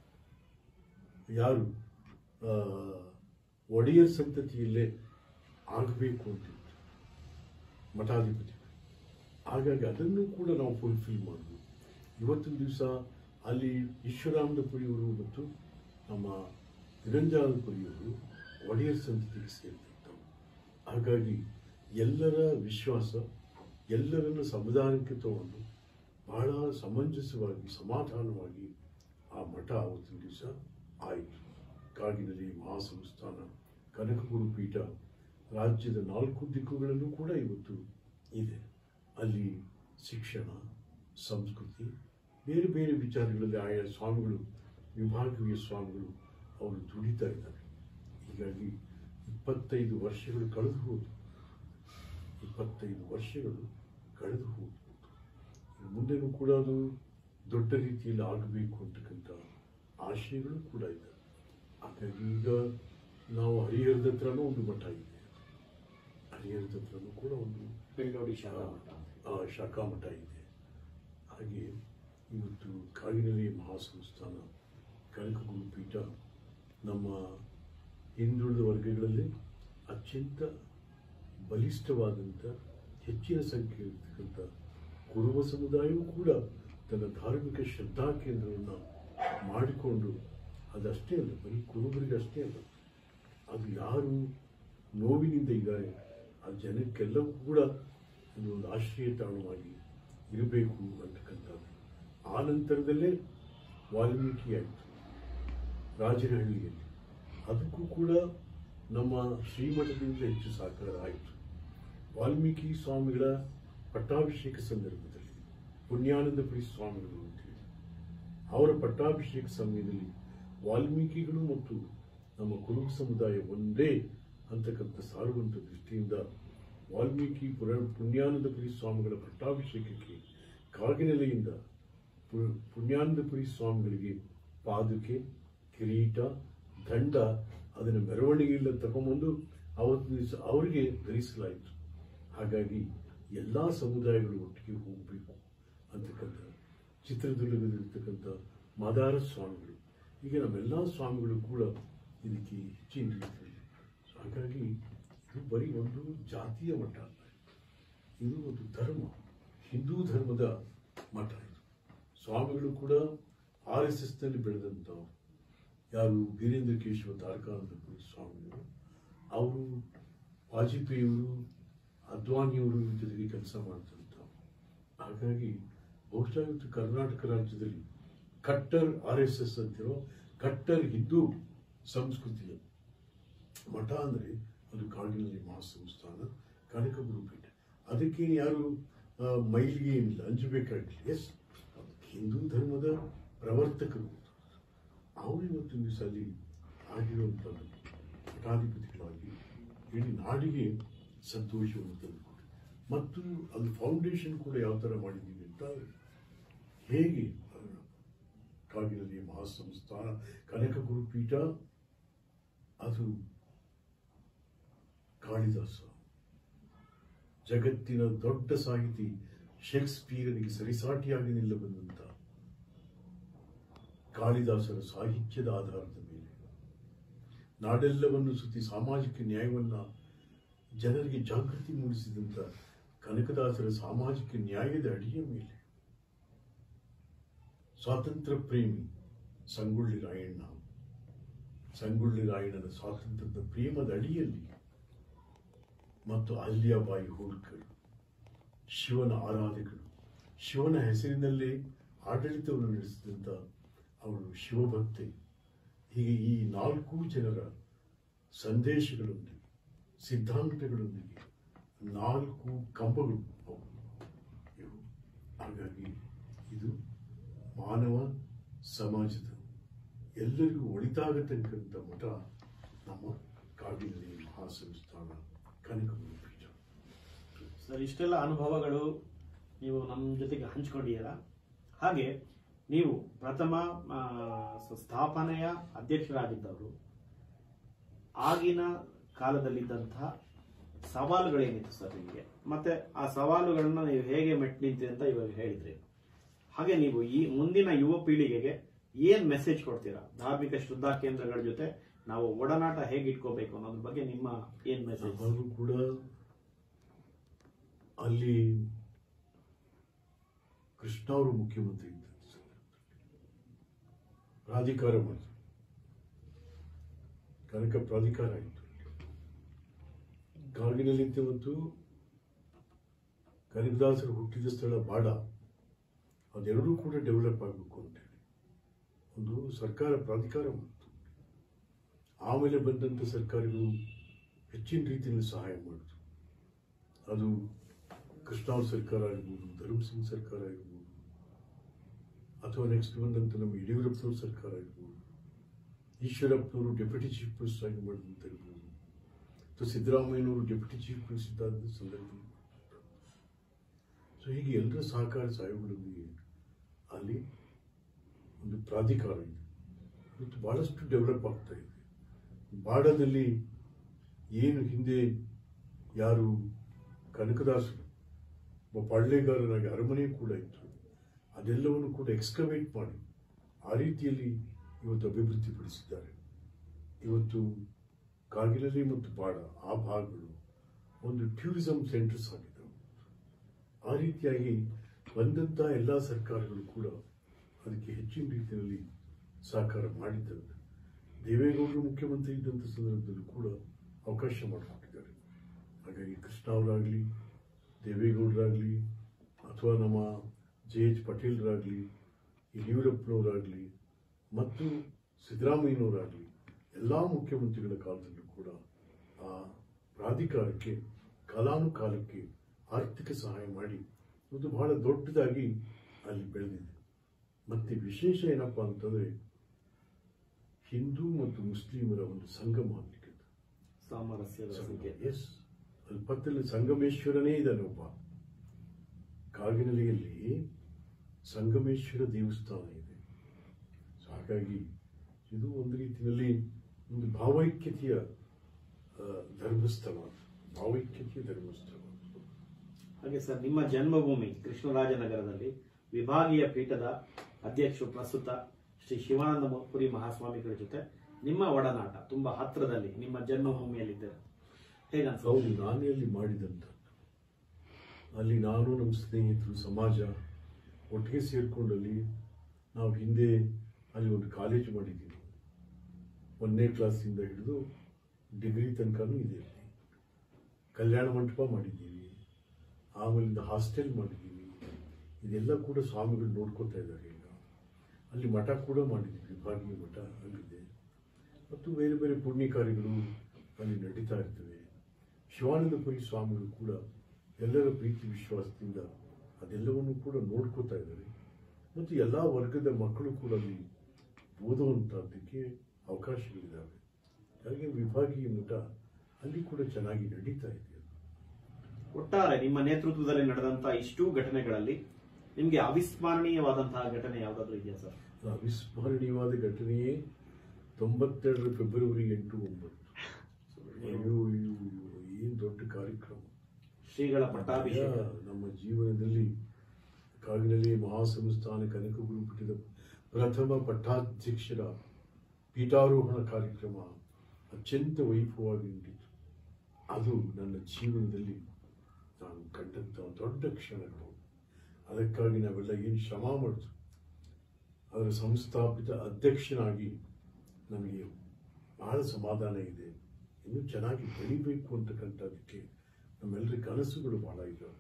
ಯಾರು ಆ, ಒಡೆಯರ್ ಸಂತತಿಯಲ್ಲೇ ಆಗಬೇಕು ಅಂತಿತ್ತು ಮಠಾಧಿಪತಿಗಳು ಹಾಗಾಗಿ ಅದನ್ನು ಕೂಡ ನಾವು ಫುಲ್ಫಿಲ್ ಮಾಡಿದ್ವಿ ಇವತ್ತಿನ ದಿವಸ ಅಲ್ಲಿ ಈಶ್ವರಾನಂದಪುರಿಯವರು ಮತ್ತು ನಮ್ಮ ನಿರಂಜನಾನಂದಪುರಿಯವರು ಒಡೆಯರ್ ಸಂತತಿಗೆ ಸೇರಿದಂಥವು ಹಾಗಾಗಿ ಎಲ್ಲರ ವಿಶ್ವಾಸ ಎಲ್ಲರನ್ನು ಸಂವಿಧಾನಕ್ಕೆ ತಗೊಂಡು ಬಹಳ ಸಮಂಜಸವಾಗಿ ಸಮಾಧಾನವಾಗಿ ಆ ಮಠ ಆವತ್ತಿನ ದಿವಸ ಆಯಿತು ಕಾಗಿನಲ್ಲಿ ಮಹಾಸಂಸ್ಥಾನ ಕನಕಗುರು ಪೀಠ ರಾಜ್ಯದ ನಾಲ್ಕು ದಿಕ್ಕುಗಳಲ್ಲೂ ಕೂಡ ಇವತ್ತು ಇದೆ ಅಲ್ಲಿ ಶಿಕ್ಷಣ ಸಂಸ್ಕೃತಿ ಬೇರೆ ಬೇರೆ ವಿಚಾರಗಳಲ್ಲಿ ಆಯಾ ಸ್ವಾಮಿಗಳು ವಿಭಾಗೀಯ ಸ್ವಾಮಿಗಳು ಅವರು ದುಡಿತಾ ಇದ್ದಾರೆ ಹೀಗಾಗಿ ಇಪ್ಪತ್ತೈದು ವರ್ಷಗಳು ಕಳೆದು ಹೋದು ಇಪ್ಪತ್ತೈದು ವರ್ಷಗಳು ಕಳೆದು ಹೋಗ್ಬೋದು ಇನ್ನು ಮುಂದೆನೂ ಕೂಡ ಅದು ದೊಡ್ಡ ರೀತಿಯಲ್ಲಿ ಆಗಬೇಕು ಅಂತಕ್ಕಂಥ ಆಶಯಗಳು ಕೂಡ ಇದೆ ಹಾಗಾಗಿ ಈಗ ನಾವು ಹರಿಹರದ ಹತ್ರನೂ ಒಂದು ಮಠ ಇದೆ ಹರಿಹರದ ಹತ್ರನೂ ಕೂಡ ಒಂದು ಬೆಂಗಳೂರು ಶಾಲಾ ಮಠ ಆ, ಶಾಖಾ ಮಠ ಇದೆ ಹಾಗೆ ಇವತ್ತು ಕಾಗಿನೆಲೆ ಮಹಾಸಂಸ್ಥಾನ ಕನಕಗುರು ಪೀಠ ನಮ್ಮ ಹಿಂದುಳಿದ ವರ್ಗಗಳಲ್ಲಿ ಅತ್ಯಂತ ಬಲಿಷ್ಠವಾದಂಥ ಹೆಚ್ಚಿನ ಸಂಖ್ಯೆ ಇರತಕ್ಕಂಥ ಕುರುಬ ಸಮುದಾಯವೂ ಕೂಡ ತನ್ನ ಧಾರ್ಮಿಕ ಶ್ರದ್ಧಾ ಕೇಂದ್ರವನ್ನು ಮಾಡಿಕೊಂಡು ಅದಷ್ಟೇ ಅಲ್ಲ ಬರೀ ಕುರುಬರಿಗೆ ಅಷ್ಟೇ ಅಲ್ಲ ಅದು ಯಾರು ನೋವಿನಿಂದ ಇದ್ದಾರೆ ಆ ಜನಕ್ಕೆಲ್ಲವೂ ಕೂಡ ಇದು ಒಂದು ಆಶ್ರಯ ತಾಣವಾಗಿ ಇರಬೇಕು ಅಂತಕ್ಕಂಥದ್ದು ಆ ನಂತರದಲ್ಲೇ ವಾಲ್ಮೀಕಿ ಆಯಿತು ರಾಜನಹಳ್ಳಿಯಲ್ಲಿ ಅದಕ್ಕೂ ಕೂಡ ನಮ್ಮ ಶ್ರೀಮಠದಿಂದ ಹೆಚ್ಚು ಸಹಕಾರ ಆಯಿತು ವಾಲ್ಮೀಕಿ ಸ್ವಾಮಿಗಳ ಪಟ್ಟಾಭಿಷೇಕ ಸಂದರ್ಭದಲ್ಲಿ ಪುಣ್ಯಾನಂದಪುರಿ ಸ್ವಾಮಿಗಳು ಅಂತೇಳಿ ಅವರ ಪಟ್ಟಾಭಿಷೇಕ ಸಮಯದಲ್ಲಿ ವಾಲ್ಮೀಕಿಗಳು ಮತ್ತು ನಮ್ಮ ಕುರುಬ ಸಮುದಾಯ ಒಂದೇ ಅಂತಕ್ಕಂಥ ಸಾರುವಂತ ದೃಷ್ಟಿಯಿಂದ ವಾಲ್ಮೀಕಿ ಪುರ ಪುಣ್ಯಾನಂದಪುರಿ ಸ್ವಾಮಿಗಳ ಪಟ್ಟಾಭಿಷೇಕಕ್ಕೆ ಕಾಗಿನೆಲೆಯಿಂದ ಪು- ಪುಣ್ಯಾನಂದಪುರಿ ಸ್ವಾಮಿಗಳಿಗೆ ಪಾದುಕೆ ಕಿರೀಟ ದಂಡ ಅದನ್ನು ಮೆರವಣಿಗೆಯಿಂದ ತಗೊಂಬಂದು ಅವತ್ತು ದಿವಸ ಅವರಿಗೆ ಧರಿಸಲಾಯಿತು ಹಾಗಾಗಿ ಎಲ್ಲ ಸಮುದಾಯಗಳು ಒಟ್ಟಿಗೆ ಹೋಗಬೇಕು ಅಂತಕ್ಕಂಥ ಚಿತ್ರದುರ್ಗದಲ್ಲಿರ್ತಕ್ಕಂಥ ಮಾದಾರ ಸ್ವಾಮಿಗಳು ಹೀಗೆ ನಮ್ಮೆಲ್ಲ ಸ್ವಾಮಿಗಳು ಕೂಡ ಇದಕ್ಕೆ ಹೆಚ್ಚಿನ ರೀತಿಯಲ್ಲಿ ಹಾಗಾಗಿ ಇದು ಬರೀ ಒಂದು ಜಾತಿಯ ಮಠ ಅಲ್ಲ ಇದು ಒಂದು ಧರ್ಮ ಹಿಂದೂ ಧರ್ಮದ ಮಠ ಇದು ಸ್ವಾಮಿಗಳು ಕೂಡ ಆರ್ ಎಸ್ ಎಸ್ನಲ್ಲಿ ಬೆಳೆದಂಥವ್ರು ಯಾರು ವೀರೇಂದ್ರ ಕೇಶವ ತಾರಕಾನಂದಪುರಿ ಸ್ವಾಮಿಗಳು ಅವರು ವಾಜಪೇಯಿಯವರು ಅದ್ವಾನಿಯವರು ಜೊತೆಗೆ ಕೆಲಸ ಮಾಡ್ತಿರ್ತಾರೆ ಹಾಗಾಗಿ ಬಹುಶಃ ಇವತ್ತು ಕರ್ನಾಟಕ ರಾಜ್ಯದಲ್ಲಿ ಕಟ್ಟರ್ ಆರ್ ಎಸ್ ಎಸ್ ಅಂತಿರೋ ಕಟ್ಟರ್ ಹಿಂದೂ ಸಂಸ್ಕೃತಿಯ ಮಠ ಅಂದರೆ ಅದು ಕಾಡಿನಲ್ಲಿ ಮಹಾಸಂಸ್ಥಾನ ಕನಕಗುರು ಪೀಠ ಅದಕ್ಕೆ ಯಾರು ಆ, ಮೈಲಿಗೆ ಏನಿಲ್ಲ ಅಂಜಬೇಕಾಗಿಲ್ಲ ಎಸ್ ಹಿಂದೂ ಧರ್ಮದ ಪ್ರವರ್ತಕರು ಅವರು ಇವತ್ತು ದಿವಸ ಅಲ್ಲಿ ಆಗಿರುವಂಥ ಮಠಾಧಿಪತಿಗಳಾಗಿ ಇಡೀ ನಾಡಿಗೆ ಸಂತೋಷವನ್ನು ತಂದುಕೊಟ್ಟು ಮತ್ತು ಅದು ಫೌಂಡೇಶನ್ ಕೂಡ ಯಾವ ಥರ ಮಾಡಿದ್ದೀವಿ ಅಂತ ಹೇಗೆ ಅದನ್ನ ಕಾಗಿನಲ್ಲಿ ಮಹಾಸಂಸ್ಥಾನ ಕನಕ ಗುರುಪೀಠ ಅದು ಕಾಳಿದಾಸ ಜಗತ್ತಿನ ದೊಡ್ಡ ಸಾಹಿತಿ ಶೇಕ್ಸ್ಪಿಯರ್ನಿಗೆ ಸರಿಸಾಟಿಯಾಗಿ ನಿಲ್ಲಬಂದಂತ ಕಾಳಿದಾಸರ ಸಾಹಿತ್ಯದ ಆಧಾರದ ಮೇಲೆ ನಾಡೆಲ್ಲವನ್ನು ಸುತ್ತಿ ಸಾಮಾಜಿಕ ನ್ಯಾಯವನ್ನ ಜನರಿಗೆ ಜಾಗೃತಿ ಮೂಡಿಸಿದಂತ ಕನಕದಾಸರ ಸಾಮಾಜಿಕ ನ್ಯಾಯದ ಅಡಿಯ ಮೇಲೆ ಸ್ವಾತಂತ್ರ್ಯ ಪ್ರೇಮಿ ಸಂಗೊಳ್ಳಿ ರಾಯಣ್ಣ ಸಂಗೊಳ್ಳಿ ರಾಯಣ್ಣನ ಸ್ವಾತಂತ್ರ್ಯದ ಪ್ರೇಮದ ಅಡಿಯಲ್ಲಿ ಮತ್ತು ಅಲ್ಯಾಬಾಯಿ ಹೋಳ್ಕರ್ ಶಿವನ ಆರಾಧಕರು ಶಿವನ ಹೆಸರಿನಲ್ಲೇ ಆಡಳಿತವನ್ನು ನಡೆಸಿದಂಥ ಅವಳು ಶಿವಭಕ್ತೆ ಹೀಗೆ ಈ ನಾಲ್ಕು ಜನರ ಸಂದೇಶಗಳೊಂದಿಗೆ ಸಿದ್ಧಾಂತಗಳೊಂದಿಗೆ ನಾಲ್ಕು ಕಂಬಗಳು ಅವು ಇವು ಹಾಗಾಗಿ ಇದು ಮಾನವ ಸಮಾಜದ ಎಲ್ಲರಿಗೂ ಒಳಿತಾಗತಕ್ಕಂಥ ಮಠ ನಮ್ಮ ಕಾಡಿನಲ್ಲಿ ಮಹಾಸಂಸ್ಥಾನ ಕನಕಗುರು ಪೀಠ ಸರ್ ಇಷ್ಟೆಲ್ಲ ಅನುಭವಗಳು ನೀವು ನಮ್ಮ ಜೊತೆಗೆ ಹಂಚ್ಕೊಂಡಿದ್ದೀರಾ ಹಾಗೆ ನೀವು ಪ್ರಥಮ ಆ, ಸ- ಸ್ಥಾಪನೆಯ ಅಧ್ಯಕ್ಷರಾಗಿದ್ದವರು ಆಗಿನ ಕಾಲದಲ್ಲಿದ್ದಂತಹ ಸವಾಲುಗಳೇನಿತ್ತು ಸರ್ ನಿಮಗೆ ಮತ್ತೆ ಆ ಸವಾಲುಗಳನ್ನ ನೀವು ಹೇಗೆ ಮೆಟ್ ನಿಂತ್ರಿ ಅಂತ ಇವಾಗ ಹೇಳಿದ್ರಿ ಹಾಗೆ ನೀವು ಈ ಮುಂದಿನ ಯುವ ಪೀಳಿಗೆಗೆ ಏನ್ ಮೆಸೇಜ್ ಕೊಡ್ತೀರಾ ಧಾರ್ಮಿಕ ಶ್ರದ್ಧಾ ಕೇಂದ್ರಗಳ ಜೊತೆ ನಾವು ಒಡನಾಟ ಹೇಗೆ ಇಟ್ಕೋಬೇಕು ಅನ್ನೋದ್ರ ಬಗ್ಗೆ ನಿಮ್ಮ ಏನ್ ಮೆಸೇಜ್ ಅವರು ಕೂಡ ಅಲ್ಲಿ ಕೃಷ್ಣ ಅವರು ಮುಖ್ಯಮಂತ್ರಿ ಇದ್ದ ಪ್ರಾಧಿಕಾರ ಮಾಡಿದ್ರು ಕನಕ ಪ್ರಾಧಿಕಾರ ಇತ್ತು ಕಾರ್ಗಿನಲ್ಲಿದ್ದ ಮತ್ತು ಕನಕದಾಸರು ಹುಟ್ಟಿದ ಸ್ಥಳ ಬಾಡ ಅದೆರಡೂ ಕೂಡ ಡೆವಲಪ್ ಆಗಬೇಕು ಅಂತೇಳಿ ಒಂದು ಸರ್ಕಾರ ಪ್ರಾಧಿಕಾರ ಮಾಡಿತು ಆಮೇಲೆ ಬಂದಂಥ ಸರ್ಕಾರಗಳು ಹೆಚ್ಚಿನ ರೀತಿಯಲ್ಲಿ ಸಹಾಯ ಮಾಡಿತು ಅದು ಕೃಷ್ಣಾವ್ ಸರ್ಕಾರ ಆಗಿರ್ಬೋದು ಧರ್ಮ್ ಸಿಂಗ್ ಸರ್ಕಾರ ಆಗಿರ್ಬೋದು ಅಥವಾ ನೆಕ್ಸ್ಟ್ ಬಂದಂಥ ನಮ್ಮ ಯಡಿಯೂರಪ್ಪನವ್ರ ಸರ್ಕಾರ ಆಗಿರ್ಬೋದು ಈಶ್ವರಪ್ಪನವರು ಡೆಪ್ಯೂಟಿ ಚೀಫ್ ಮಿನಿಸ್ಟರ್ ಆಗಿ ಮಾಡಿದಂತ ಇರ್ಬೋದು ಅಥವಾ ಸಿದ್ದರಾಮಯ್ಯನವರು ಡೆಪ್ಯೂಟಿ ಚೀಫ್ ಮಿನಿಸ್ಟರ್ ಇದ್ದ ಸಂದರ್ಭದಲ್ಲಿ ಸೊ ಹೀಗೆ ಎಲ್ಲರ ಸಹಕಾರ ಸಹಯೋಗದೊಂದಿಗೆ ಅಲ್ಲಿ ಒಂದು ಪ್ರಾಧಿಕಾರ ಇದೆ ಮತ್ತು ಬಹಳಷ್ಟು ಡೆವಲಪ್ ಆಗ್ತಾ ಇದೆ ಬಾಡದಲ್ಲಿ ಏನು ಹಿಂದೆ ಯಾರು ಕನಕದಾಸರು ಒಬ್ಬ ಪಾಳ್ಯಗಾರನಾಗಿ ಅರಮನೆ ಕೂಡ ಇತ್ತು ಅದೆಲ್ಲವನ್ನು ಕೂಡ ಎಕ್ಸ್ಕವೇಟ್ ಮಾಡಿ ಆ ರೀತಿಯಲ್ಲಿ ಇವತ್ತು ಅಭಿವೃದ್ಧಿಪಡಿಸಿದ್ದಾರೆ ಇವತ್ತು ಕಾರ್ಗಿಲಲ್ಲಿ ಮತ್ತು ಬಾಡ ಆ ಭಾಗಗಳು ಒಂದು ಟೂರಿಸಂ ಸೆಂಟರ್ಸ್ ಆಗಿದ್ದಾವೆ ಆ ರೀತಿಯಾಗಿ ಬಂದಂಥ ಎಲ್ಲ ಸರ್ಕಾರಗಳು ಕೂಡ ಅದಕ್ಕೆ ಹೆಚ್ಚಿನ ರೀತಿಯಲ್ಲಿ ಸಹಕಾರ ಮಾಡಿದ್ದಾರೆ ದೇವೇಗೌಡರು ಮುಖ್ಯಮಂತ್ರಿ ಇದ್ದಂಥ ಸಂದರ್ಭದಲ್ಲೂ ಕೂಡ ಅವಕಾಶ ಮಾಡಿಕೊಟ್ಟಿದ್ದಾರೆ ಹಾಗಾಗಿ ಕೃಷ್ಣ ಅವರಾಗಲಿ ದೇವೇಗೌಡರಾಗಲಿ ಅಥವಾ ನಮ್ಮ ಜೆ ಎಚ್ ಪಟೇಲ್ರಾಗಲಿ ಯಡಿಯೂರಪ್ಪನವರಾಗಲಿ ಮತ್ತು ಸಿದ್ದರಾಮಯ್ಯನವರಾಗಲಿ ಎಲ್ಲ ಮುಖ್ಯಮಂತ್ರಿಗಳ ಕಾಲದಲ್ಲೂ ಕೂಡ ಆ ಪ್ರಾಧಿಕಾರಕ್ಕೆ ಕಾಲಾನುಕಾಲಕ್ಕೆ ಆರ್ಥಿಕ ಸಹಾಯ ಮಾಡಿ ಇದು ಬಹಳ ದೊಡ್ಡದಾಗಿ ಅಲ್ಲಿ ಬೆಳೆದಿದೆ ಮತ್ತೆ ವಿಶೇಷ ಏನಪ್ಪಾ ಅಂತಂದ್ರೆ ಹಿಂದೂ ಮತ್ತು ಮುಸ್ಲಿಮರ ಒಂದು ಸಂಗಮ ಆಗಲಿಕ್ಕೆ ಸಾಮರಸ್ಯದ ಸಂಕೇತ ಎಸ್ ಅಲ್ಲಿ ಪಕ್ಕದಲ್ಲಿ ಸಂಗಮೇಶ್ವರನೇ ಇದ್ದಾನೆ ಒಬ್ಬ ಕಾಗಿನೆಲೆಯಲ್ಲಿ ಸಂಗಮೇಶ್ವರ ದೇವಸ್ಥಾನ ಇದೆ ಸೊ ಹಾಗಾಗಿ ಇದು ಒಂದು ರೀತಿಯಲ್ಲಿ ಒಂದು ಭಾವೈಕ್ಯತೆಯ ಆ, ಧರ್ಮಸ್ಥಳ ಭಾವೈಕ್ಯತೆಯ ಧರ್ಮಸ್ಥಳ ಹಾಗೆ ಸರ್ ನಿಮ್ಮ ಜನ್ಮಭೂಮಿ ಕೃಷ್ಣರಾಜನಗರದಲ್ಲಿ ವಿಭಾಗೀಯ ಪೀಠದ ಅಧ್ಯಕ್ಷರು ಪ್ರಸ್ತುತ ಶ್ರೀ ಶಿವಾನಂದ ಪುರಿ ಮಹಾಸ್ವಾಮಿಗಳ ಜೊತೆ ನಿಮ್ಮ ಒಡನಾಟ ತುಂಬಾ ಹತ್ರದಲ್ಲಿ ನಿಮ್ಮ ಜನ್ಮಭೂಮಿಯಲ್ಲಿದ್ದರೆ ಹೇಗನ್ಸ ಹೌದು ನಾನೇ ಅಲ್ಲಿ ಮಾಡಿದಂತ ಅಲ್ಲಿ ನಾನು ನಮ್ಮ ಸ್ನೇಹಿತರು ಸಮಾಜ ಒಟ್ಟಿಗೆ ಸೇರ್ಕೊಂಡಲ್ಲಿ ನಾವು ಹಿಂದೆ ಅಲ್ಲಿ ಒಂದು ಕಾಲೇಜ್ ಮಾಡಿದ್ದೀವಿ ಒಂದನೇ ಕ್ಲಾಸಿಂದ ಹಿಡಿದು ಡಿಗ್ರಿ ತನಕನೂ ಇದೆ ಅಲ್ಲಿ ಕಲ್ಯಾಣ ಮಂಟಪ ಮಾಡಿದ್ದೀವಿ ಆಮೇಲಿಂದ ಹಾಸ್ಟೆಲ್ ಮಾಡಿದ್ದೀವಿ ಇದೆಲ್ಲ ಕೂಡ ಸ್ವಾಮಿಗಳು ನೋಡ್ಕೋತಾ ಇದ್ದಾರೆ ಈಗ ಅಲ್ಲಿ ಮಠ ಕೂಡ ಮಾಡಿದ್ದೀವಿ ವಿಭಾಗೀಯ ಮಠ ಅಲ್ಲಿದೆ ಮತ್ತು ಬೇರೆ ಬೇರೆ ಪುಣ್ಯ ಕಾರ್ಯಗಳು ಅಲ್ಲಿ ನಡೀತಾ ಇರ್ತವೆ ಶಿವಾನಂದಪುರಿ ಸ್ವಾಮಿಗಳು ಕೂಡ ಎಲ್ಲರ ಪ್ರೀತಿ ವಿಶ್ವಾಸದಿಂದ ಅದೆಲ್ಲವನ್ನು ಕೂಡ ನೋಡ್ಕೋತಾ ಇದ್ದಾರೆ ಮತ್ತು ಎಲ್ಲ ವರ್ಗದ ಮಕ್ಕಳು ಕೂಡ ಅಲ್ಲಿ ಓದುವಂಥದ್ದಕ್ಕೆ ಅವಕಾಶಗಳಿದ್ದಾವೆ ಹಾಗೆ ವಿಭಾಗೀಯ ಮಠ ಅಲ್ಲಿ ಕೂಡ ಚೆನ್ನಾಗಿ ನಡೀತಾ ಇದೆ ಒಟ್ಟಾರೆ ನಿಮ್ಮ ನೇತೃತ್ವದಲ್ಲಿ ನಡೆದಂತಹ ಇಷ್ಟೂ ಘಟನೆಗಳಲ್ಲಿ ನಿಮ್ಗೆ ಅವಿಸ್ಮರಣೀಯವಾದಂತಹ ಘಟನೆ ಯಾವ್ದಾದ್ರು ಇದೆಯಾ ಸರ್ ಅವಿಸ್ಮರಣೀಯವಾದ ಘಟನೆಯೇ ತೊಂಬತ್ತೆರಡರ ಫೆಬ್ರವರಿ ಎಂಟು ಒಂಬತ್ತು ಅಯ್ಯೋ ಅಯ್ಯೋ ಏನು ದೊಡ್ಡ ಕಾರ್ಯಕ್ರಮ ಶ್ರೀಗಳ ಪಟ್ಟಾಭಿಷೇಕ ನಮ್ಮ ಜೀವನದಲ್ಲಿ ಕಾಗಿನಲ್ಲಿ ಮಹಾಸಂಸ್ಥಾನ ಕನಕ ಗುರುಪೀಠದ ಪ್ರಥಮ ಪಟ್ಟಾಧ್ಯಕ್ಷರ ಪೀಠಾರೋಹಣ ಕಾರ್ಯಕ್ರಮ ಅತ್ಯಂತ ವೈಭವವಾಗಿ ನಡೀತು ಅದು ನನ್ನ ಜೀವನದಲ್ಲಿ ನಾನು ಕಂಡಂಥ ದೊಡ್ಡ ಕ್ಷಣಗಳು ಅದಕ್ಕಾಗಿ ನಾವೆಲ್ಲ ಏನು ಶ್ರಮ ಮಾಡಿದ್ರು ಅದರ ಸಂಸ್ಥಾಪಿತ ಅಧ್ಯಕ್ಷನಾಗಿ ನಮಗೆ ಬಹಳ ಸಮಾಧಾನ ಇದೆ ಇನ್ನೂ ಚೆನ್ನಾಗಿ ಬೆಳಿಬೇಕು ಅಂತಕ್ಕಂಥದ್ದಕ್ಕೆ ನಮ್ಮೆಲ್ಲರ ಕನಸುಗಳು ಬಹಳ ಇದ್ದಾವೆ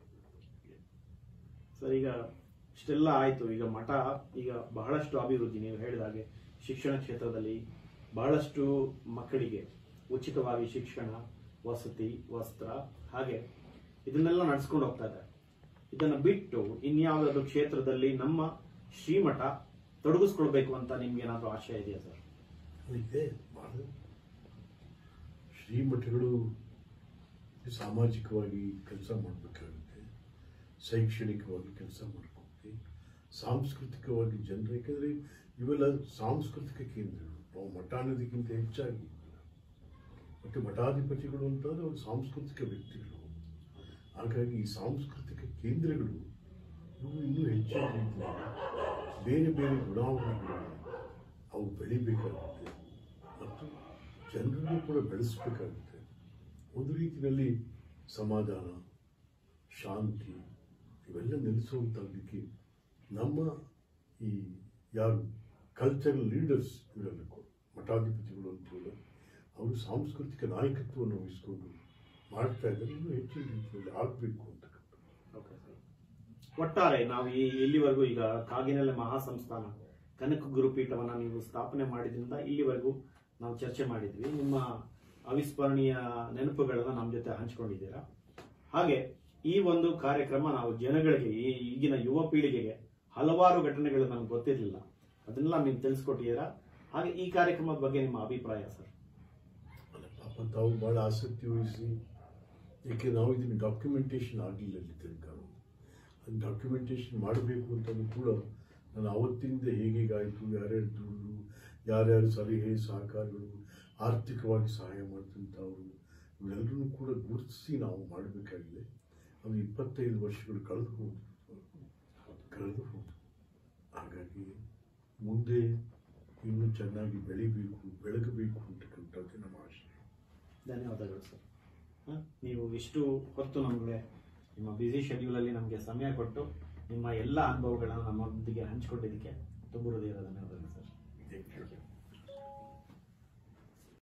ಸರ್ ಈಗ ಇಷ್ಟೆಲ್ಲ ಆಯ್ತು ಈಗ ಮಠ ಈಗ ಬಹಳಷ್ಟು ಅಭಿವೃದ್ಧಿ ನೀವು ಹೇಳಿದ ಹಾಗೆ ಶಿಕ್ಷಣ ಕ್ಷೇತ್ರದಲ್ಲಿ ಬಹಳಷ್ಟು ಮಕ್ಕಳಿಗೆ ಉಚಿತವಾಗಿ ಶಿಕ್ಷಣ ವಸತಿ ವಸ್ತ್ರ ಹಾಗೆ ಇದನ್ನೆಲ್ಲ ನಡೆಸ್ಕೊಂಡು ಹೋಗ್ತಾ ಇದೆ ಇದನ್ನ ಬಿಟ್ಟು ಇನ್ಯಾವುದಾದ್ರು ಕ್ಷೇತ್ರದಲ್ಲಿ ನಮ್ಮ ಶ್ರೀಮಠ ತೊಡಗಿಸ್ಕೊಳ್ಬೇಕು ಅಂತ ನಿಮ್ಗೆ ಏನಾದ್ರು ಆಶಯ ಇದೆಯಾ ಸರ್ ಇದೆ ಬಹಳ ಶ್ರೀಮಠಗಳು ಸಾಮಾಜಿಕವಾಗಿ ಕೆಲಸ ಮಾಡಬೇಕಾಗುತ್ತೆ ಶೈಕ್ಷಣಿಕವಾಗಿ ಕೆಲಸ ಮಾಡ್ಕೋಬೇಕು ಸಾಂಸ್ಕೃತಿಕವಾಗಿ ಜನರು ಯಾಕಂದ್ರೆ ಇವೆಲ್ಲ ಸಾಂಸ್ಕೃತಿಕ ಕೇಂದ್ರಗಳು ನಾವು ಮಠ ಅನ್ನೋದಕ್ಕಿಂತ ಹೆಚ್ಚಾಗಿ ಮತ್ತೆ ಮಠಾಧಿಪತಿಗಳು ಅಂತಂದ್ರೆ ಅವರು ಸಾಂಸ್ಕೃತಿಕ ವ್ಯಕ್ತಿಗಳು ಹಾಗಾಗಿ ಈ ಸಾಂಸ್ಕೃತಿಕ ಕೇಂದ್ರಗಳು ಇವು ಇನ್ನೂ ಹೆಚ್ಚಿನ ರೀತಿಯಲ್ಲಿ ಬೇರೆ ಬೇರೆ ಗುಣಾವಣೆಗಳು ಅವು ಬೆಳಿಬೇಕಾಗುತ್ತೆ ಮತ್ತು ಜನರನ್ನು ಕೂಡ ಬೆಳೆಸಬೇಕಾಗುತ್ತೆ ಒಂದು ರೀತಿಯಲ್ಲಿ ಸಮಾಧಾನ ಶಾಂತಿ ಇವೆಲ್ಲ ನೆಲೆಸುವಂಥದ್ದಕ್ಕೆ ನಮ್ಮ ಈ ಯಾರು ಕಲ್ಚರಲ್ ಲೀಡರ್ಸ್ ಇರಬೇಕು ಮಠಾಧಿಪತಿಗಳು ಅಂತ ಅವರು ಸಾಂಸ್ಕೃತಿಕ ನಾಯಕತ್ವವನ್ನು ವಹಿಸಿಕೊಂಡು ಮಾಡ್ತಾ ಇದ್ದಾರೆ ಇನ್ನೂ ಹೆಚ್ಚಿನ ರೀತಿಯಲ್ಲಿ ಆಗಬೇಕು ಅಂತಕ್ಕಂಥ ಓಕೆ ಸರ್ ಒಟ್ಟಾರೆ ನಾವು ಈ ಇಲ್ಲಿವರೆಗೂ ಈಗ ಕಾಗಿನೆಲೆ ಮಹಾಸಂಸ್ಥಾನ ಕನಕ ಗುರುಪೀಠವನ್ನ ನೀವು ಸ್ಥಾಪನೆ ಮಾಡಿದ್ರಿಂದ ಇಲ್ಲಿವರೆಗೂ ನಾವು ಚರ್ಚೆ ಮಾಡಿದ್ವಿ ನಿಮ್ಮ ಅವಿಸ್ಮರಣೀಯ ನೆನಪುಗಳನ್ನ ನಮ್ಮ ಜೊತೆ ಹಂಚಿಕೊಂಡಿದ್ದೀರಾ ಹಾಗೆ ಈ ಒಂದು ಕಾರ್ಯಕ್ರಮ ನಾವು ಜನಗಳಿಗೆ ಈ ಈಗಿನ ಯುವ ಪೀಳಿಗೆಗೆ ಹಲವಾರು ಏಳು ನಮ್ಗೆ ಗೊತ್ತಿರಲಿಲ್ಲ ಅದನ್ನೆಲ್ಲ ನೀವು ತಿಳಿಸ್ಕೊಟ್ಟಿದ್ದೀರಾ ಹಾಗೆ ಈ ಕಾರ್ಯಕ್ರಮದ ಬಗ್ಗೆ ನಿಮ್ಮ ಅಭಿಪ್ರಾಯ ಸರ್ ಅಲ್ಲ ಪಾಪ ತಾವು ಭಾಳ ಆಸಕ್ತಿ ವಹಿಸಿ ಏಕೆ ನಾವು ಇದನ್ನು ಡಾಕ್ಯುಮೆಂಟೇಶನ್ ಆಗಲಿಲ್ಲ ಅಲ್ಲಿ ತನಕ ಅದು ಡಾಕ್ಯುಮೆಂಟೇಶನ್ ಮಾಡಬೇಕು ಅಂತಲೂ ಕೂಡ ನಾನು ಅವತ್ತಿಂದ ಹೇಗೇಗಾಯಿತು ಯಾರ್ಯಾರು ದುಡ್ಡು ಯಾರ್ಯಾರು ಸಲಹೆ ಸಹಕಾರಗಳು ಆರ್ಥಿಕವಾಗಿ ಸಹಾಯ ಮಾಡಿದಂಥವ್ರು ಇವರೆಲ್ಲರೂ ಕೂಡ ಗುರುತಿಸಿ ನಾವು ಮಾಡಬೇಕಾಗಿದೆ ಅದು ಇಪ್ಪತ್ತೈದು ವರ್ಷಗಳು ಕಳೆದು ಹೋದ್ರು ಕಳೆದು ಹೋದ್ರು ಹಾಗಾಗಿ ಮುಂದೆ ಇನ್ನೂ ಚೆನ್ನಾಗಿ ಬೆಳಿಬೇಕು ಬೆಳಗಬೇಕು ಅಂತಕ್ಕಂಥದ್ದು ನಮ್ಮ ಆಶಯ ಧನ್ಯವಾದಗಳು ಸರ್ ಹ? ನೀವು ಇಷ್ಟು ಹೊತ್ತು ನಮಗೆ ನಿಮ್ಮ ಬ್ಯುಸಿ ಶೆಡ್ಯೂಲಲ್ಲಿ ನಮಗೆ ಸಮಯ ಕೊಟ್ಟು ನಿಮ್ಮ ಎಲ್ಲ ಅನುಭವಗಳನ್ನು ನಮ್ಮೊಂದಿಗೆ ಹಂಚಿಕೊಂಡಿದ್ದಕ್ಕೆ ತುಂಬ ಹೃದಯದ ಧನ್ಯವಾದಗಳು ಸರ್ Thank you.